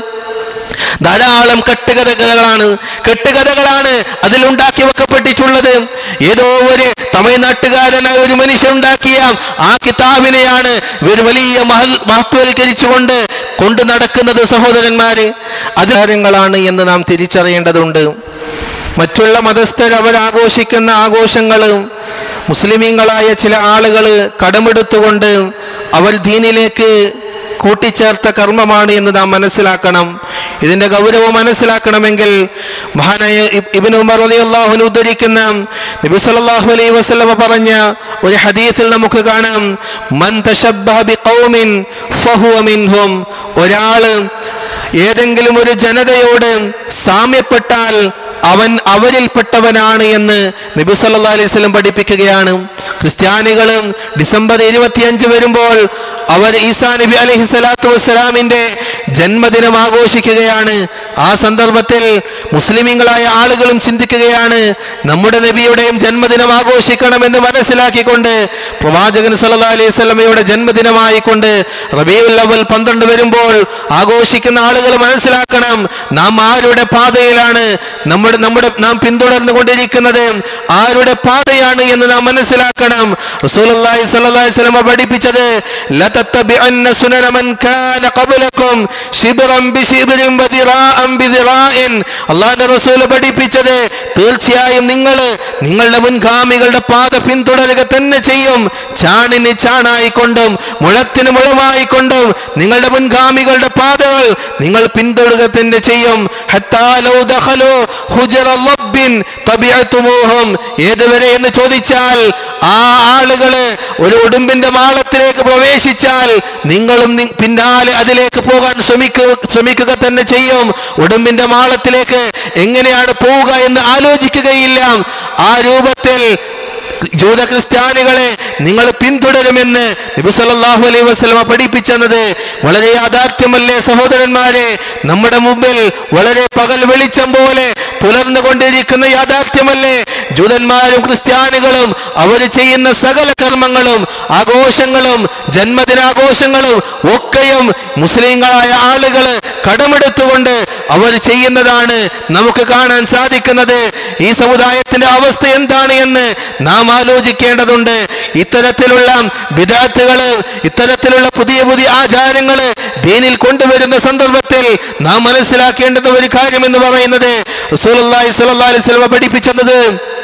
ധാരാളം കെട്ടുകഥകളാണ് കെട്ടുകഥകളാണ് അതിൽ ഉണ്ടാക്കി വെക്കപ്പെട്ടിട്ടുള്ളത് ഏതോ ഒരു തമിഴ്നാട്ടുകാരനായ ഒരു മനുഷ്യൻ ഉണ്ടാക്കിയ ആ കിതാബിനെയാണ് ഇവർ വലിയ മഹൽ മഹത്വവൽക്കരിച്ചുകൊണ്ട് കൊണ്ടു നടക്കുന്നത് സഹോദരന്മാരെ അത് കാര്യങ്ങളാണ് എന്ന് നാം തിരിച്ചറിയേണ്ടതുണ്ട് മറ്റുള്ള മതസ്ഥർ അവർ ആഘോഷിക്കുന്ന ആഘോഷങ്ങളും മുസ്ലിമീങ്ങളായ ചില ആളുകൾ കടമെടുത്തുകൊണ്ട് അവർ ദീനിലേക്ക് കൂട്ടിച്ചേർത്ത കർമ്മമാണ് എന്ന് നാം മനസ്സിലാക്കണം ഇതിന്റെ ഗൗരവം മനസ്സിലാക്കണമെങ്കിൽ മഹാനായ ഇബ്- ഇബ്നു ഉമർ റളിയല്ലാഹു ഉദ്ധരിക്കുന്ന നബി സല്ലല്ലാഹു അലൈഹി വസല്ലമ പറഞ്ഞ ഒരു ഹദീസിൽ നമുക്ക് കാണാം മൻ തശബ്ബഹ ബിഖൗമിൻ ഫഹുവ മിൻഹും ഒരാള് ഏതെങ്കിലും ഒരു ജനതയോട് സാമ്യപ്പെട്ടാൽ അവൻ അവരിൽപ്പെട്ടവനാണ് എന്ന് നബി സല്ലല്ലാഹു അലൈഹി വസല്ലം പഠിപ്പിക്കുകയാണ് ക്രിസ്ത്യാനികളും ഡിസംബർ ഇരുപത്തിയഞ്ച് വരുമ്പോൾ അവർ ഈസാ നബി അലൈഹി സ്വലാത്തു വസ്സലാമിന്റെ ജന്മദിനം ആഘോഷിക്കുകയാണ് ആ സന്ദർഭത്തിൽ മുസ്ലിമീങ്ങളായ ആളുകളും ചിന്തിക്കുകയാണ് നമ്മുടെ നബിയുടെയും ജന്മദിനം ആഘോഷിക്കണമെന്ന് മനസ്സിലാക്കിക്കൊണ്ട് പ്രവാചകൻ സല്ലല്ലാഹു അലൈഹി വസല്ലമയുടെ ജന്മദിനമായിക്കൊണ്ട് റബീഉൽ അവൽ പന്ത്രണ്ട് വരുമ്പോൾ ആഘോഷിക്കുന്ന ആളുകൾ മനസ്സിലാക്കണം നാം ആരുടെ പാതയിലാണ് നമ്മുടെ നമ്മുടെ നാം പിന്തുടർന്നു കൊണ്ടിരിക്കുന്നത് ആരുടെ പാതയാണ് എന്ന് നാം മനസ്സിലാക്കണം റസൂലുള്ളാഹി സ്വല്ലല്ലാഹു അലൈഹി വസല്ലമ പഠിപ്പിച്ചത് ലതത്തബിഅന്ന സുനന മൻ കാന ഖബലക്കും ശിബ്റൻ ബിശിബ്റിൻ വദിറാഅൻ ബിദിറാഇൻ അല്ലാഹുവിന്റെ റസൂൽ പഠിപ്പിച്ചത് തീർച്ചയായും നിങ്ങൾ നിങ്ങളുടെ മുൻഗാമികളുടെ പാത പിന്തുടരുക തന്നെ ചെയ്യും ചാണിന് ചാണായിക്കൊണ്ടും മുഴത്തിന് മുഴമായിക്കൊണ്ടും നിങ്ങളുടെ മുൻഗാമികളുടെ പാതകൾ നിങ്ങൾ പിന്തുടരുക തന്നെ ചെയ്യും ഹത്താ ലൗ ദഖലു ഹുജറ ലബ്ബിൻ തബിഅതുമൂഹും ഏതുവരെ എന്ന് ചോദിച്ചാൽ ആ ആളുകള് ഒരു ഉടുമ്പിന്റെ മാളത്തിലേക്ക് പ്രവേശിച്ചാൽ നിങ്ങളും നി- പിന്നാലെ അതിലേക്ക് പോകാൻ ശ്രമിക്കുക ശ്രമിക്കുക തന്നെ ചെയ്യും ഉടുമ്പിന്റെ മാളത്തിലേക്ക് എങ്ങനെയാണ് പോവുക എന്ന് ആലോചിക്കുകയില്ല ആ രൂപത്തിൽ ജൂത ക്രിസ്ത്യാനികളെ നിങ്ങൾ പിന്തുടരുമെന്ന് നബി സല്ലല്ലാഹു അലൈഹി വസല്ലമ പഠിപ്പിച്ചെന്നത് വളരെ യാഥാർത്ഥ്യമല്ലേ സഹോദരന്മാരെ നമ്മുടെ മുമ്പിൽ വളരെ പകൽ വെളിച്ചം പോലെ പുലർന്നുകൊണ്ടിരിക്കുന്ന യാഥാർത്ഥ്യമല്ലേ ജൂതന്മാരും ക്രിസ്ത്യാനികളും അവർ ചെയ്യുന്ന സകല കർമ്മങ്ങളും ആഘോഷങ്ങളും ജന്മദിനാഘോഷങ്ങളും ഒക്കെയും മുസ്ലിങ്ങളായ ആളുകൾ കടമെടുത്തുകൊണ്ട് അവർ ചെയ്യുന്നതാണ് നമുക്ക് കാണാൻ സാധിക്കുന്നത് ഈ സമുദായത്തിന്റെ അവസ്ഥ എന്താണ് എന്ന് നാം ആലോചിക്കേണ്ടതുണ്ട് ഇത്തരത്തിലുള്ള വിദാത്തുകള് ഇത്തരത്തിലുള്ള പുതിയ പുതിയ ആചാരങ്ങള് ദീനിൽ കൊണ്ടുവരുന്ന സന്ദർഭത്തിൽ നാം മനസ്സിലാക്കേണ്ടുന്ന ഒരു കാര്യം എന്ന് പറയുന്നത് റസൂലുള്ളാഹി സ്വല്ലല്ലാഹു അലൈഹി വസല്ലം പഠിപ്പിച്ചത്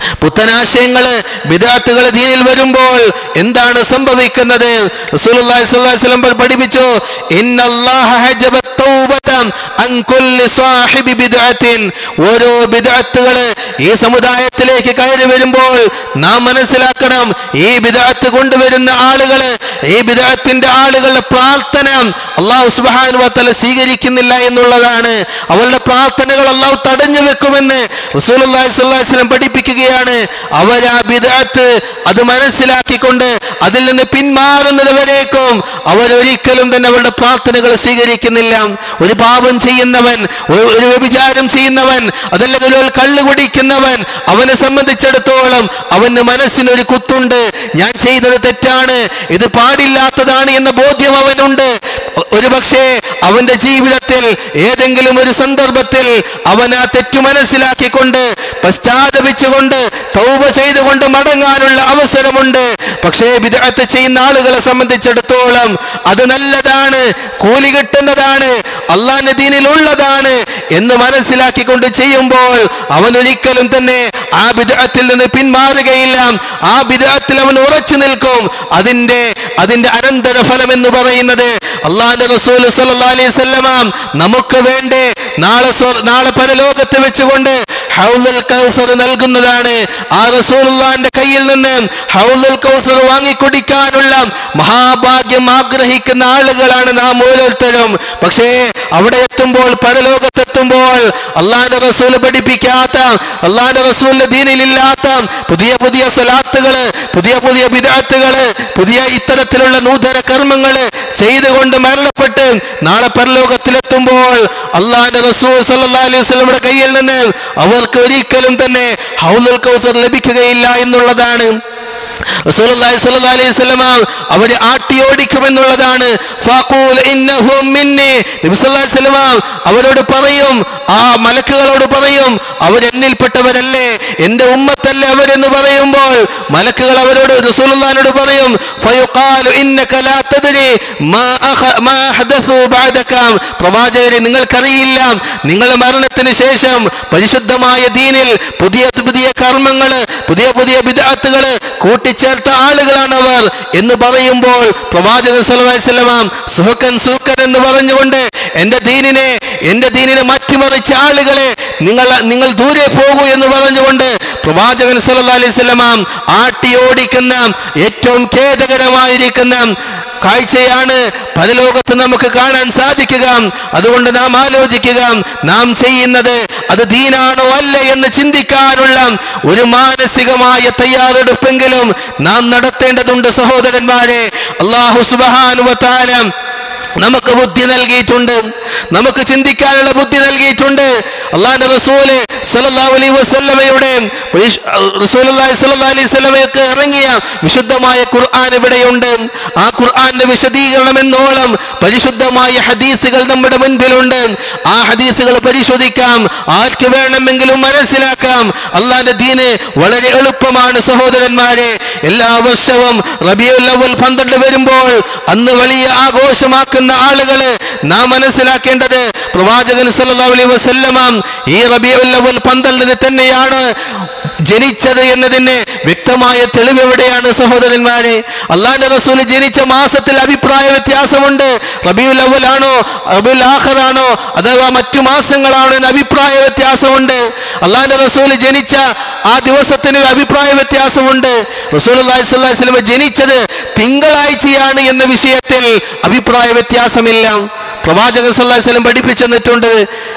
പുത്തനാശയങ്ങള് വിദാത്തുകൾ ദീനിൽ വരുമ്പോൾ എന്താണ് സംഭവിക്കുന്നത് റസൂലുള്ളാഹി സ്വല്ലല്ലാഹി അലൈഹി വസല്ലം പഠിപ്പിച്ചു ഇന്നല്ലാഹ ഹജബ തൗബത അൻ കുല്ലി സാഹിബി ബിദ്അത്തിൻ ഓരോ ബിദ്അത്തുകൾ ഈ സമുദായത്തിലേക്ക് കയറി വരുമ്പോൾ നാം മനസ്സിലാക്കണം ഈ ബിദ്അത്ത് കൊണ്ടുവരുന്ന ആളുകൾ ഈ ബിദ്അത്തിന്റെ ആളുകളുടെ പ്രാർത്ഥന അള്ളാഹു സുബ്ഹാനഹു വ തആല സ്വീകരിക്കുന്നില്ല എന്നുള്ളതാണ് അവരുടെ പ്രാർത്ഥനകൾ അള്ളാഹു തടഞ്ഞു വെക്കുമെന്ന് റസൂലുള്ളാഹി സ്വല്ലല്ലാഹി അലൈഹി വസല്ലം പഠിപ്പിക്കുകയാണ് അവർ ആ ബിദഅത്ത് അത് മനസ്സിലാക്കിക്കൊണ്ട് അതിൽ നിന്ന് പിന്മാറുന്നത് വരേക്കും അവരൊരിക്കലും തന്നെ അവരുടെ പ്രാർത്ഥനകൾ സ്വീകരിക്കുന്നില്ല ഒരു പാപം ചെയ്യുന്നവൻ ഒരു ഒരു വ്യഭിചാരം ചെയ്യുന്നവൻ അതല്ലെങ്കിൽ ഒരു കള്ളു കുടിക്കുന്നവൻ അവനെ സംബന്ധിച്ചിടത്തോളം അവന് മനസ്സിനൊരു കുത്തുണ്ട് ഞാൻ ചെയ്തത് തെറ്റാണ് ഇത് പാടില്ലാത്തതാണ് എന്ന ബോധ്യം അവനുണ്ട് ഒരു പക്ഷേ അവന്റെ ജീവിതത്തിൽ ഏതെങ്കിലും ഒരു സന്ദർഭത്തിൽ അവൻ ആ തെറ്റു മനസ്സിലാക്കിക്കൊണ്ട് പശ്ചാത്തപിച്ചുകൊണ്ട് തൗബ ചെയ്തുകൊണ്ട് മടങ്ങാനുള്ള അവസരമുണ്ട് പക്ഷേ വിദഗ്ധ ചെയ്യുന്ന ആളുകളെ സംബന്ധിച്ചിടത്തോളം അത് നല്ലതാണ് കൂലി കിട്ടുന്നതാണ് അള്ളാന്റെ ദീനിലുള്ളതാണ് എന്ന് മനസ്സിലാക്കിക്കൊണ്ട് ചെയ്യുമ്പോൾ അവൻ ഒരിക്കലും തന്നെ ആ വിദഗ്ധത്തിൽ നിന്ന് പിന്മാറുകയില്ല ആ വിദഗ്ധത്തിൽ അവൻ ഉറച്ചു നിൽക്കും അതിന്റെ അതിന്റെ അനന്തര ഫലം എന്ന് പറയുന്നത് അള്ളാന്റെ റസൂൽ സല്ലല്ലാഹു അലൈഹി വസല്ലമ നമുക്ക് വേണ്ടി നാളെ സ്വ- നാളെ പരലോകത്ത് വെച്ചുകൊണ്ട് ഹൗലുൽ കൗസർ നൽകുന്നതാണ് ആ റസൂലുള്ളാന്റെ കയ്യിൽ നിന്ന് ഹൗലുൽ കൗസർ വാങ്ങിക്കുടിക്കാനുള്ള മഹാഭാഗ്യം ആഗ്രഹിക്കുന്ന ആളുകളാണ് നാം ഓരോരുത്തരും പക്ഷേ അവിടെ എത്തുമ്പോൾ പരലോകത്തെത്തുമ്പോൾ അള്ളാന്റെ റസൂൽ പഠിപ്പിക്കാത്ത അള്ളാന്റെ റസൂലിന്റെ ദീനിലില്ലാത്ത പുതിയ പുതിയ സ്വലാത്തുകള് പുതിയ പുതിയ വിദാത്തുകള് പുതിയ ഇത്തരത്തിലുള്ള നൂതന കർമ്മങ്ങള് ചെയ്തുകൊണ്ട് മരണപ്പെട്ട് നാളെ പരലോകത്തിലെത്തുമ്പോൾ അള്ളാന്റെ റസൂൽ സല്ലല്ലാഹു അലൈഹി വസല്ലമയുടെ കയ്യിൽ നിന്ന് അവർക്ക് ഒരിക്കലും തന്നെ ഹൗലുൽ കൗസർ ലഭിക്കുകയില്ല എന്നുള്ളതാണ് റസൂലുള്ളാഹി സ്വല്ലല്ലാഹു അലൈഹി വസല്ലമ അവരെ ആട്ടിയോടിക്കുമെന്നുള്ളതാണ് ഫഖൂൽ ഇന്നഹും മിന്നി നബി സല്ലല്ലാഹു അലൈഹി വസല്ലമ അവരോട് പറയും ആ മലക്കുകളോട് പറയും അവരെന്നിൽപ്പെട്ടവരല്ലേ എൻ്റെ ഉമ്മത്തല്ലേ അവരെന്ന് പറയുമ്പോൾ മലക്കുകൾ അവരോട് റസൂലുള്ളാഹിനോട് പറയും ഫയുഖാലു ഇന്നക ലാ തദ്രി മാ അഖ മാ ഹദസു ബഅദക പ്രവാചകരെ നിങ്ങൾക്കറിയില്ല നിങ്ങളുടെ മരണത്തിന് ശേഷം പരിശുദ്ധമായ ദീനിൽ പുതിയ പുതിയ കർമ്മങ്ങള് പുതിയ പുതിയ വിദാത്തുകള് കൂട്ടിച്ചേർത്ത ആളുകളാണവർ എന്ന് പറയുമ്പോൾ പ്രവാചകൻ സല്ലല്ലാഹു അലൈഹി വസല്ലമ സുഹക്കൻ സൂക്കൻ എന്ന് പറഞ്ഞുകൊണ്ട് എൻ്റെ ദീനിനെ എൻ്റെ ദീനിനെ മാറ്റിമറിച്ച ആളുകളെ നിങ്ങൾ നിങ്ങൾ ദൂരെ പോകൂ എന്ന് പറഞ്ഞുകൊണ്ട് പ്രവാചകൻ സല്ലല്ലാഹു അലൈഹി വസല്ലമ ആട്ടിയോടിക്കുന്ന ഏറ്റവും ഖേദകരമായിരിക്കുന്ന കാഴ്ചയാണ് പരലോകത്ത് നമുക്ക് കാണാൻ സാധിക്കുക അതുകൊണ്ട് നാം ആലോചിക്കുക നാം ചെയ്യുന്നത് അത് ദീനാണോ അല്ല എന്ന് ചിന്തിക്കാനുള്ള ഒരു മാനസികമായ തയ്യാറെടുപ്പെങ്കിലും നാം നടത്തേണ്ടതുണ്ട് സഹോദരന്മാരെ അള്ളാഹു സുബാനുവത്താല നമുക്ക് ബുദ്ധി നൽകിയിട്ടുണ്ട് നമുക്ക് ചിന്തിക്കാനുള്ള ബുദ്ധി നൽകിയിട്ടുണ്ട് അള്ളാന്റെ റസൂല് സല്ലല്ലാഹു അലൈഹി വസല്ലമയുടെ പരിശ്- റസൂലുള്ളാഹി സ്വല്ലല്ലാഹു അലൈഹി വസല്ലമയ്ക്ക് ഇറങ്ങിയ വിശുദ്ധമായ ഖുർആൻ ഇവിടെയുണ്ട് ആ ഖുർആന്റെ വിശദീകരണം എന്നോളം പരിശുദ്ധമായ ഹദീസുകൾ നമ്മുടെ മുൻപിലുണ്ട് ആ ഹദീസുകൾ പരിശോധിക്കാം ആർക്ക് വേണമെങ്കിലും മനസ്സിലാക്കാം അള്ളാന്റെ ദീന് വളരെ എളുപ്പമാണ് സഹോദരന്മാരെ എല്ലാ വർഷവും റബിയുൽ അവൽ പന്ത്രണ്ട് വരുമ്പോൾ അന്ന് വലിയ ആഘോഷമാക്കുന്ന ആളുകള് നാം മനസ്സിലാക്കേണ്ടത് പ്രവാചകൻ സല്ലല്ലാഹു അലൈഹി വസല്ലമ ഈ റബിയുൽ അവൽ പന്ത്രണ്ടിന് തന്നെയാണ് ജനിച്ചത് എന്നതിന് വ്യക്തമായ തെളിവ് എവിടെയാണ് സഹോദരന്മാരെ അള്ളാന്റെ റസൂൽ ജനിച്ച മാസത്തിൽ അഭിപ്രായ വ്യത്യാസമുണ്ട് റബിയുൽ അവലാണോ റബിയുൽ ആഖറാണോ അഥവാ മറ്റു മാസങ്ങളാണോ എന്ന് അഭിപ്രായ വ്യത്യാസമുണ്ട് അള്ളാന്റെ റസൂൽ ജനിച്ച ആ ദിവസത്തിന് ഒരു അഭിപ്രായ വ്യത്യാസമുണ്ട് റസൂൽ വസല്ലം ജനിച്ചത് തിങ്കളാഴ്ചയാണ് എന്ന വിഷയത്തിൽ അഭിപ്രായ വ്യത്യാസമില്ല പ്രവാചകൻ സല്ലല്ലാഹു അലൈഹി വസല്ലം പഠിപ്പിച്ചു തന്നിട്ടുണ്ട്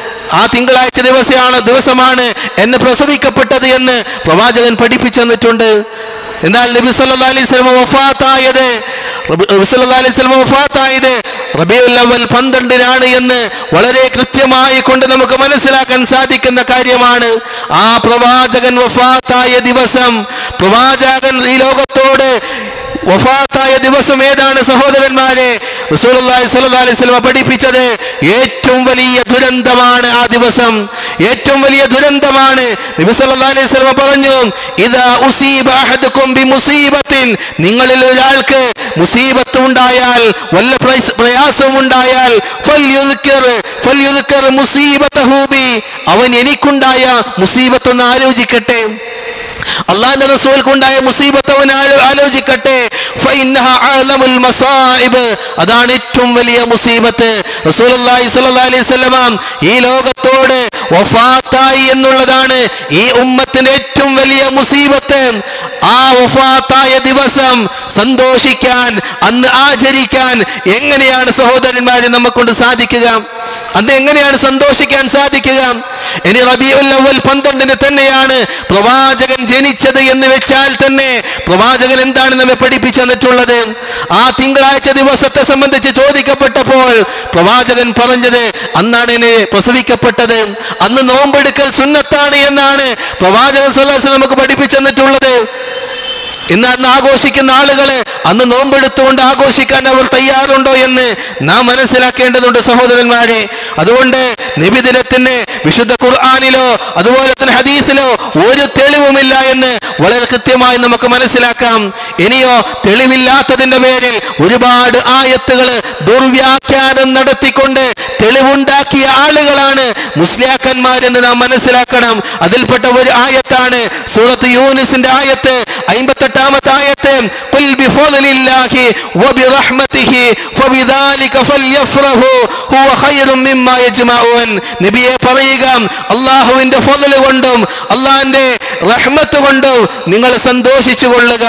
ആ തിങ്കളാഴ്ച ദിവസമാണ് ദിവസമാണ് എന്നെ പ്രസവിക്കപ്പെട്ടത് എന്ന് പ്രവാചകൻ പഠിപ്പിച്ചു തന്നിട്ടുണ്ട് എന്നാൽ നബി സല്ലല്ലാഹു അലൈഹി വസല്ലം വഫാത്തായത് റബി- നബി സല്ലല്ലാഹു അലൈഹി വസല്ലം വഫാത്തായത് റബീഉൽ അവൽ പന്ത്രണ്ടിനാണ് എന്ന് വളരെ കൃത്യമായി കൊണ്ട് നമുക്ക് മനസ്സിലാക്കാൻ സാധിക്കുന്ന കാര്യമാണ് ആ പ്രവാചകൻ വഫാത്തായ ദിവസം പ്രവാചകൻ ഈ ലോകത്തോട് വഫാത്തായ ദിവസം ഏതാണ് സഹോദരന്മാരെ റസൂലുള്ളാഹി സ്വല്ലല്ലാഹു അലൈഹി വസല്ലം പഠിപ്പിച്ചത് ഏറ്റവും വലിയ ദുരന്തമാണ് ആ ദിവസം ഏറ്റവും വലിയ ദുരന്തമാണ് നബി സല്ലല്ലാഹു അലൈഹി വസല്ലം പറഞ്ഞു ഇദാ ഉസീബ അഹദുക്കും ബിമുസീബത്തിൻ നിങ്ങളിൽ ഒരാൾക്ക് മുസീബത്ത് ഉണ്ടായാൽ വല്ല പ്രയാസ- പ്രയാസവും ഉണ്ടായാൽ ഫൽയുദ്കിർ ഫൽയുദ്കിർ മുസീബത്തഹു ബി അവൻ എനിക്കുണ്ടായ മുസീബത്ത് ഒന്ന് ആലോചിക്കട്ടെ അള്ളാന്റെ റസൂൽക്കുണ്ടായ മുസീബത്ത് അവൻ ആലോ- ആലോചിക്കട്ടെ ഫഇന്നഹ അഅലമുൽ മസാഇബ്. അതാണ് ഏറ്റവും വലിയ മുസീബത്ത് റസൂലുള്ളാഹി സ്വല്ലല്ലാഹി അലൈഹി വസല്ലമ ഈ ലോകത്തോട് വഫാത്തായി എന്നുള്ളതാണ് ഈ ഉമ്മത്തിന്റെ ഏറ്റവും വലിയ മുസീബത്ത് ആ വഫാത്തായ ദിവസം സന്തോഷിക്കാൻ അന്ന് ആചരിക്കാൻ എങ്ങനെയാണ് സഹോദരന്മാരെ നമുക്കൊണ്ട് സാധിക്കുക അന്ന് എങ്ങനെയാണ് സന്തോഷിക്കാൻ സാധിക്കുക ഇനി റബീഉൽ അവൽ പന്ത്രണ്ടിന് തന്നെയാണ് പ്രവാചകൻ ജനിച്ചത് എന്ന് വെച്ചാൽ തന്നെ പ്രവാചകൻ എന്താണ് നമ്മെ പഠിപ്പിച്ചു തന്നിട്ടുള്ളത് ആ തിങ്കളാഴ്ച ദിവസത്തെ സംബന്ധിച്ച് ചോദിക്കപ്പെട്ടപ്പോൾ പ്രവാചകൻ പറഞ്ഞത് അന്നാണ് എന്നെ പ്രസവിക്കപ്പെട്ടത് അന്ന് നോമ്പെടുക്കൽ സുന്നത്താണ് എന്നാണ് പ്രവാചകൻ സല്ലല്ലാഹു അലൈഹി വസല്ലം നമുക്ക് പഠിപ്പിച്ചു തന്നിട്ടുള്ളത് ഇന്ന് അന്ന് ആഘോഷിക്കുന്ന ആളുകള് അന്ന് നോമ്പെടുത്തുകൊണ്ട് ആഘോഷിക്കാൻ അവർ തയ്യാറുണ്ടോ എന്ന് നാം മനസ്സിലാക്കേണ്ടതുണ്ട് സഹോദരന്മാരെ അതുകൊണ്ട് നിബിദിനത്തിന് വിശുദ്ധ ഖുർആാനിലോ അതുപോലെ തന്നെ ഹദീസിലോ ഒരു തെളിവുമില്ല എന്ന് വളരെ കൃത്യമായി നമുക്ക് മനസ്സിലാക്കാം ഇനിയോ തെളിവില്ലാത്തതിന്റെ പേരിൽ ഒരുപാട് ആയത്തുകൾ ദുർവ്യാഖ്യാനം നടത്തിക്കൊണ്ട് തെളിവുണ്ടാക്കിയ ആളുകളാണ് മുസ്ലിയാക്കന്മാരെന്ന് നാം മനസ്സിലാക്കണം അതിൽപ്പെട്ട ഒരു ആയത്താണ് സൂറത്ത് യൂനിസിന്റെ ആയത്ത് അമ്പത്തെട്ടാമത്തെ ആയത്ത് "ഖുൽ ബിഫദ്ലില്ലാഹി വബിറഹ്മതിഹി ഫബിദാലിക ഫൽയഫ്റഹു ഹുവ ഖൈറും മിമ്മാ യജ്മഊൻ നബിയെ പറയുക അള്ളാഹുവിന്റെ ഫضل കൊണ്ടും അള്ളാഹിന്റെ റഹ്മത്ത് കൊണ്ടും നിങ്ങൾ സന്തോഷിച്ചു കൊള്ളുക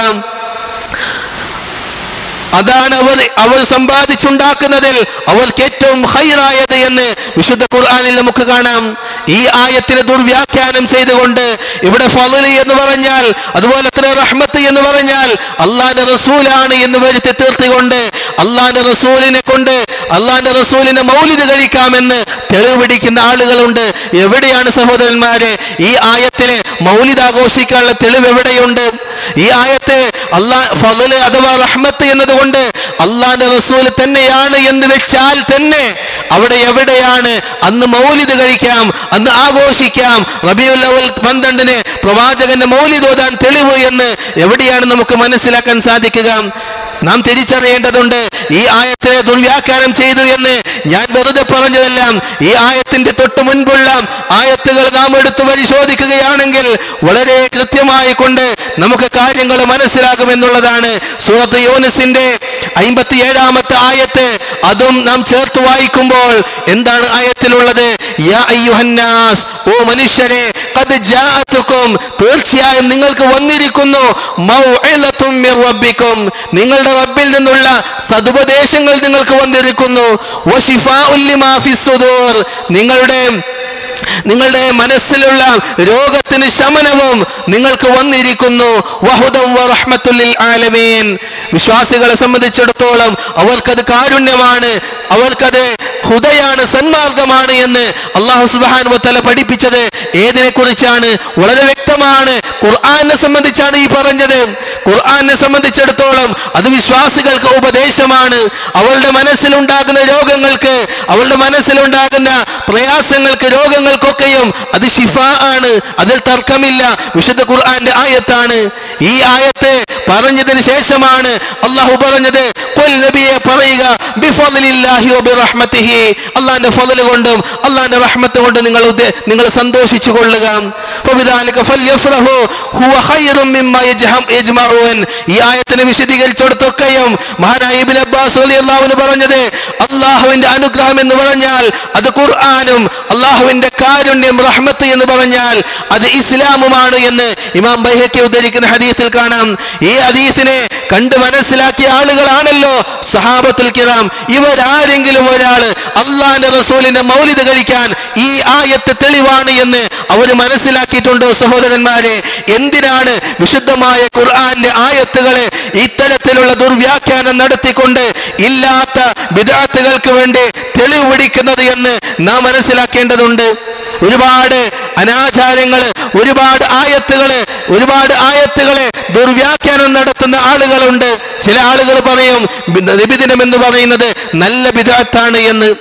അതാണ് അവർ അവർ സമ്പാദിച്ചുണ്ടാക്കുന്നതിൽ അവർക്ക് ഏറ്റവും ഹൈറായത് എന്ന് വിശുദ്ധ ഖുർആനിൽ നമുക്ക് കാണാം ഈ ആയത്തിനെ ദുർവ്യാഖ്യാനം ചെയ്തുകൊണ്ട് ഇവിടെ ഫളി എന്ന് പറഞ്ഞാൽ അതുപോലെ തന്നെ റഹ്മത്ത് എന്ന് പറഞ്ഞാൽ അള്ളാന്റെ റസൂലാണ് എന്ന് വരുത്തി തീർത്തുകൊണ്ട് അള്ളാന്റെ റസൂലിനെ കൊണ്ട് അള്ളാന്റെ റസൂലിനെ മൗലിദ് കഴിക്കാമെന്ന് തെളിവ് പിടിക്കുന്ന ആളുകളുണ്ട് എവിടെയാണ് സഹോദരന്മാരെ ഈ ആയത്തിലെ മൗലിദ് ആഘോഷിക്കാനുള്ള തെളിവ് എവിടെയുണ്ട് ഈ ആയത്ത് അള്ളാ ഫضല് അഥവാ റഹ്മത്ത് എന്നതുകൊണ്ട് അള്ളാന്റെ റസൂൽ തന്നെയാണ് എന്ന് വെച്ചാൽ തന്നെ അവിടെ എവിടെയാണ് അന്ന് മൗലിദ് കഴിക്കാം അന്ന് ആഘോഷിക്കാം റബിയുൽ അവൽ പന്ത്രണ്ടിന് പ്രവാചകന്റെ മൗലിദ് ഓതാൻ തെളിവ് എന്ന് എവിടെയാണ് നമുക്ക് മനസ്സിലാക്കാൻ സാധിക്കുക നാം തിരിച്ചറിയേണ്ടതുണ്ട് ഈ ആയത്തിനെ ദുർവ്യാഖ്യാനം ചെയ്തു എന്ന് ഞാൻ വെറുതെ പറഞ്ഞതെല്ലാം ഈ ആയത്തിന്റെ തൊട്ട് മുൻപുള്ള ആയത്തുകൾ നാം എടുത്തു പരിശോധിക്കുകയാണെങ്കിൽ വളരെ കൃത്യമായി കൊണ്ട് നമുക്ക് കാര്യങ്ങൾ മനസ്സിലാകുമെന്നുള്ളതാണ് സൂറത്ത് യൂനിസിന്റെ അമ്പത്തി ഏഴാമത്തെ ആയത്ത് അതും നാം ചേർത്ത് വായിക്കുമ്പോൾ എന്താണ് ആയത്തിലുള്ളത് യാ അയ്യുഹന്നാസ് ഓ മനുഷ്യരെ ഖദ് ജാഅതുക്കും തീർച്ചയായും നിങ്ങൾക്ക് വന്നിരിക്കുന്നു മൗഇലത്തും മിർ റബ്ബിക്കും നിങ്ങളുടെ റബ്ബിൽ നിന്നുള്ള സതുപദേശങ്ങൾ നിങ്ങൾക്ക് വന്നിരിക്കുന്നു വശിഫാഉൽ ലിമാ ഫിസ് സുദൂർ നിങ്ങളുടെ നിങ്ങളുടെ മനസ്സിലുള്ള രോഗത്തിന് ശമനവും നിങ്ങൾക്ക് വന്നിരിക്കുന്നു വഹുദം വറഹ്മത്തുല്ലിൽ ആലമീൻ വിശ്വാസികളെ സംബന്ധിച്ചിടത്തോളം അവർക്കത് കാരുണ്യമാണ് അവർക്കത് ഹുദയാണ് സന്മാർഗമാണ് എന്ന് അള്ളാഹു സുബാൻ വത്തല പഠിപ്പിച്ചത് ഏതിനെ കുറിച്ചാണ് വളരെ വ്യക്തമാണ് ഖുർആനെ സംബന്ധിച്ചാണ് ഈ പറഞ്ഞത് ഖുർആനെ സംബന്ധിച്ചിടത്തോളം അത് വിശ്വാസികൾക്ക് ഉപദേശമാണ് അവളുടെ മനസ്സിലുണ്ടാകുന്ന രോഗങ്ങൾക്ക് അവളുടെ മനസ്സിലുണ്ടാകുന്ന പ്രയാസങ്ങൾക്ക് രോഗങ്ങൾക്കൊക്കെയും അത് ഷിഫ ആണ് അതിൽ തർക്കമില്ല വിശുദ്ധ ഖുർആന്റെ ആയത്താണ് ഈ ആയത്ത് പറഞ്ഞതിന് ശേഷമാണ് അള്ളാഹു പറഞ്ഞത് "ഖുൽ നബിയെ പറയുക ബിഫദ്ലില്ലാഹി വബിറഹ്മതിഹി അള്ളാന്റെ ഫضل കൊണ്ടും അള്ളാന്റെ റഹ്മത്ത് കൊണ്ടും നിങ്ങൾ ഉദ്ദേ- നിങ്ങൾ സന്തോഷിച്ചു കൊള്ളുക ഫബിദാലിക ഫൽയഫ്റഹു ഹുവ ഖൈറും മിമ്മാ യജ്ഹം യജ്മഊൻ ഈ ആയത്തിനെ വിശദീകരിച്ചിടത്തൊക്കെയും മഹാനായ ഇബ്നു അബ്ബാസ് റളിയല്ലാഹു അൻഹു പറഞ്ഞത് അള്ളാഹുവിന്റെ അനുഗ്രഹം എന്ന് പറഞ്ഞാൽ അത് ഖുർആനും അള്ളാഹുവിന്റെ കാരുണ്യം റഹ്മത്ത് എന്ന് പറഞ്ഞാൽ അത് ഇസ്ലാമുമാണ് എന്ന് ഇമാം ബൈഹക്കി ഉദ്ധരിക്കുന്ന ഹദീസിൽ കാണാം ഈ ഹദീസിനെ കണ്ട് മനസ്സിലാക്കിയ ആളുകളാണല്ലോ സഹാബത്തുൽ കിറാം ഇവരാരെങ്കിലും ഒരാൾ അള്ളാന്റെ റസൂലിന്റെ മൗലിദ് കഴിക്കാൻ ഈ ആയത്ത് തെളിവാണ് എന്ന് അവർ മനസ്സിലാക്കിയിട്ടുണ്ടോ സഹോദരന്മാരെ എന്തിനാണ് വിശുദ്ധമായ ഖുർആന്റെ ആയത്തുകളെ ഇത്തരത്തിലുള്ള ദുർവ്യാഖ്യാനം നടത്തിക്കൊണ്ട് ഇല്ലാത്ത വിദാത്തുകൾക്ക് വേണ്ടി തെളിവ് പിടിക്കുന്നത് എന്ന് നാം മനസ്സിലാക്കേണ്ടതുണ്ട് ഒരുപാട് അനാചാരങ്ങൾ ഒരുപാട് ആയത്തുകള് ഒരുപാട് ആയത്തുകളെ ദുർവ്യാഖ്യാനം നടത്തുന്ന ആളുകളുണ്ട് ചില ആളുകൾ പറയും നിബിദിനം എന്ന് പറയുന്നത് നല്ല വിദാത്താണ് എന്ന്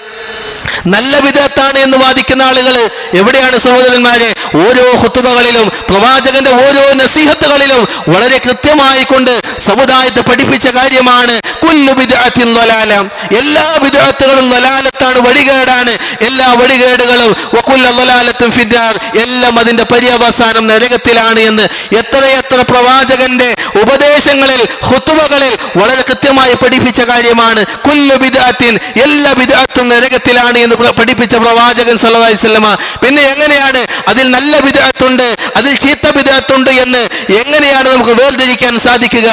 നല്ല വിധത്താണ് എന്ന് വാദിക്കുന്ന ആളുകൾ എവിടെയാണ് സഹോദരന്മാരെ ഓരോ ഹുത്തുബകളിലും പ്രവാചകന്റെ ഓരോ നസീഹത്തുകളിലും വളരെ കൃത്യമായി കൊണ്ട് സമുദായത്തെ പഠിപ്പിച്ച കാര്യമാണ് കുല്ലു ബിദ്അത്തിൻ ളലാല എല്ലാ ബിദ്അത്തുകളും ളലാലത്താണ് വഴികേടാണ് എല്ലാ വഴികേടുകളും വകുല്ല ളലാലത്തും ഫിന്നാർ എല്ലാം അതിന്റെ പര്യവസാനം നരകത്തിലാണ് എന്ന് എത്രയെത്ര പ്രവാചകന്റെ ഉപദേശങ്ങളിൽ ഹുത്തുബകളിൽ വളരെ കൃത്യമായി പഠിപ്പിച്ച കാര്യമാണ് കുല്ലു ബിദ്അത്തിൻ എല്ലാ ബിദ്അത്തും നരകത്തിലാണ് എന്ന് പ്ര- പഠിപ്പിച്ച പ്രവാചകൻ സല്ലല്ലാഹു അലൈഹി വസല്ലമ പിന്നെ എങ്ങനെയാണ് അതിൽ നല്ല ബിദ്അത്തുണ്ട് അതിൽ ചീത്ത ബിദ്അത്തുണ്ട് എന്ന് എങ്ങനെയാണ് നമുക്ക് വേർതിരിക്കാൻ സാധിക്കുക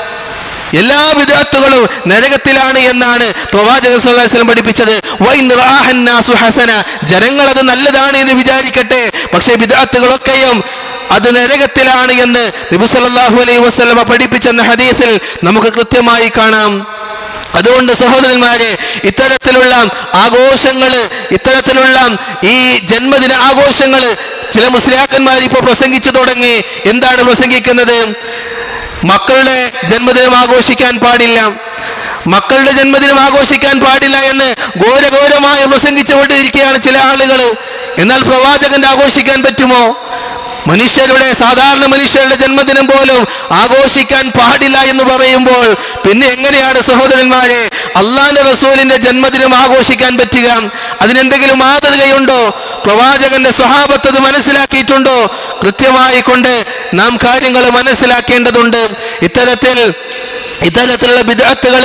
എല്ലാ വിദാത്തുകളും നരകത്തിലാണ് എന്നാണ് പ്രവാചകൻ സല്ലല്ലാഹു അലൈഹി വസല്ലം പഠിപ്പിച്ചത് വൈൻ റാഹൻ നാസു ഹസന ജനങ്ങൾ അത് നല്ലതാണ് എന്ന് വിചാരിക്കട്ടെ പക്ഷേ വിദാത്തുകളൊക്കെയും അത് നരകത്തിലാണ് എന്ന് നബി സല്ലല്ലാഹു അലൈഹി വസല്ലമ പഠിപ്പിച്ചെന്ന ഹദീസിൽ നമുക്ക് കൃത്യമായി കാണാം അതുകൊണ്ട് സഹോദരന്മാരെ ഇത്തരത്തിലുള്ള ആഘോഷങ്ങള് ഇത്തരത്തിലുള്ള ഈ ജന്മദിന ആഘോഷങ്ങള് ചില മുസ്ലിയാക്കന്മാർ ഇപ്പോൾ പ്രസംഗിച്ചു തുടങ്ങി എന്താണ് പ്രസംഗിക്കുന്നത് മക്കളുടെ ജന്മദിനം ആഘോഷിക്കാൻ പാടില്ല മക്കളുടെ ജന്മദിനം ആഘോഷിക്കാൻ പാടില്ല എന്ന് ഘോരഘോരമായി പ്രസംഗിച്ചുകൊണ്ടിരിക്കുകയാണ് ചില ആളുകൾ എന്നാൽ പ്രവാചകന്റെ ആഘോഷിക്കാൻ പറ്റുമോ മനുഷ്യരുടെ സാധാരണ മനുഷ്യരുടെ ജന്മദിനം പോലും ആഘോഷിക്കാൻ പാടില്ല എന്ന് പറയുമ്പോൾ പിന്നെ എങ്ങനെയാണ് സഹോദരന്മാരെ അള്ളാന്റെ റസൂലിന്റെ ജന്മദിനം ആഘോഷിക്കാൻ പറ്റുക അതിനെന്തെങ്കിലും മാതൃകയുണ്ടോ പ്രവാചകന്റെ സ്വഭാവത്ത് അത് മനസ്സിലാക്കിയിട്ടുണ്ടോ കൃത്യമായി കൊണ്ട് നാം കാര്യങ്ങൾ മനസ്സിലാക്കേണ്ടതുണ്ട് ഇത്തരത്തിൽ ഇത്തരത്തിലുള്ള വിദഗ്ധകൾ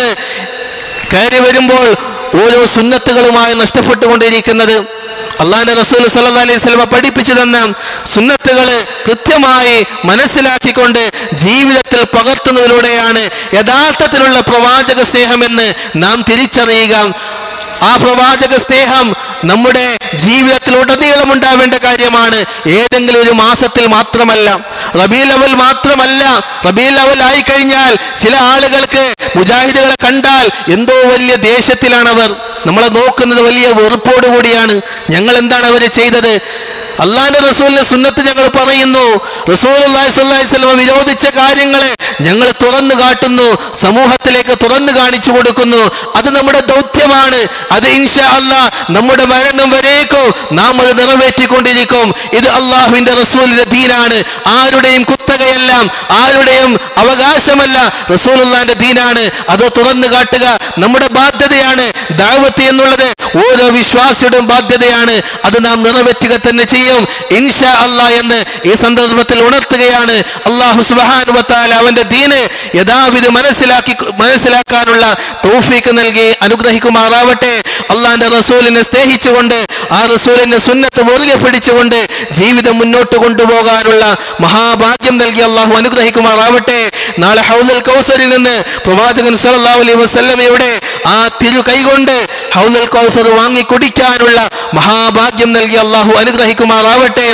കയറി വരുമ്പോൾ ഓരോ സുന്നത്തുകളുമായി നഷ്ടപ്പെട്ടുകൊണ്ടിരിക്കുന്നത് അള്ളാന്റെ റസൂൽ സല്ലാ അലൈഹി സ്വലമ പഠിപ്പിച്ചു തന്ന സുന്നത്തുകൾ കൃത്യമായി മനസ്സിലാക്കിക്കൊണ്ട് ജീവിതത്തിൽ പകർത്തുന്നതിലൂടെയാണ് യഥാർത്ഥത്തിലുള്ള പ്രവാചക സ്നേഹമെന്ന് നാം തിരിച്ചറിയുക ആ പ്രവാചക സ്നേഹം നമ്മുടെ ജീവിതത്തിൽ ഉടനീളം ഉണ്ടാവേണ്ട കാര്യമാണ് ഏതെങ്കിലും ഒരു മാസത്തിൽ മാത്രമല്ല റബീൽ അവൽ മാത്രമല്ല റബീൽ അവൽ ആയി കഴിഞ്ഞാൽ ചില ആളുകൾക്ക് മുജാഹിദുകളെ കണ്ടാൽ എന്തോ വലിയ ദേശത്തിലാണവർ നമ്മളെ നോക്കുന്നത് വലിയ വെറുപ്പോട് കൂടിയാണ് ഞങ്ങൾ എന്താണ് അവരെ ചെയ്തത് അള്ളാന്റെ റസൂലിന്റെ സുന്നത്ത് ഞങ്ങൾ പറയുന്നു റസൂൽ സ്വല്ലം വിരോധിച്ച കാര്യങ്ങളെ ഞങ്ങൾ തുറന്നു കാട്ടുന്നു സമൂഹത്തിലേക്ക് തുറന്നു കാണിച്ചു കൊടുക്കുന്നു അത് നമ്മുടെ ദൗത്യമാണ് അത് ഇൻഷാ അല്ലാ നമ്മുടെ മരണം വരേക്കും നാം അത് നിറവേറ്റിക്കൊണ്ടിരിക്കും ഇത് അള്ളാഹുവിന്റെ റസൂലിന്റെ ദീനാണ് ആരുടെയും കുത്തകയല്ല ആരുടെയും അവകാശമല്ല റസൂലുള്ളാന്റെ ദീനാണ് അത് തുറന്നു കാട്ടുക നമ്മുടെ ബാധ്യതയാണ് ദാവത്ത് എന്നുള്ളത് ഓരോ വിശ്വാസിയുടെയും ബാധ്യതയാണ് അത് നാം നിറവേറ്റുക തന്നെ ചെയ്യും ഇൻഷാ അല്ലാ എന്ന് ഈ സന്ദർഭത്തിൽ ഉണർത്തുകയാണ് അള്ളാഹു സുബാനുവത്താൽ അവന്റെ ദീന് യഥാവിധി മനസ്സിലാക്കി മനസ്സിലാക്കാനുള്ള തൗഫീക്ക് നൽകി അനുഗ്രഹിക്കുമാറാവട്ടെ അള്ളാന്റെ റസൂലിനെ സ്നേഹിച്ചുകൊണ്ട് ആ റസൂലിന്റെ സുന്നത്ത് മുറുകെ പിടിച്ചുകൊണ്ട് ജീവിതം മുന്നോട്ട് കൊണ്ടുപോകാനുള്ള മഹാഭാഗ്യം നൽകി അള്ളാഹു അനുഗ്രഹിക്കുമാറാവട്ടെ നാളെ ഹൗദൽ കൗസറിൽ നിന്ന് പ്രവാചകൻ സല്ലല്ലാഹു അലൈഹി വസല്ലമയുടെ ആ തിരു കൈകൊണ്ട് ഹൗദൽ കൗസർ വാങ്ങി കുടിക്കാനുള്ള മഹാഭാഗ്യം നൽകി അള്ളാഹു അനുഗ്രഹിക്കുമാറാവട്ടെ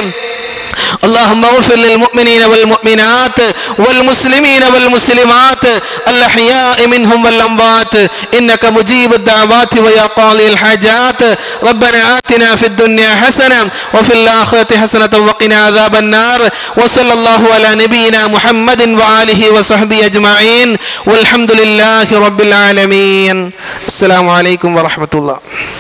اللهم اغفر للمؤمنين والمؤمنات والمسلمين والمسلمات الأحياء منهم والأموات إنك مجيب الدعوات ويا قاضي الحاجات ربنا آتنا في الدنيا حسنة وفي الآخرة حسنة وقنا عذاب النار وصلى الله على نبينا محمد وآله وصحبه أجمعين والحمد لله رب العالمين السلام عليكم ورحمة الله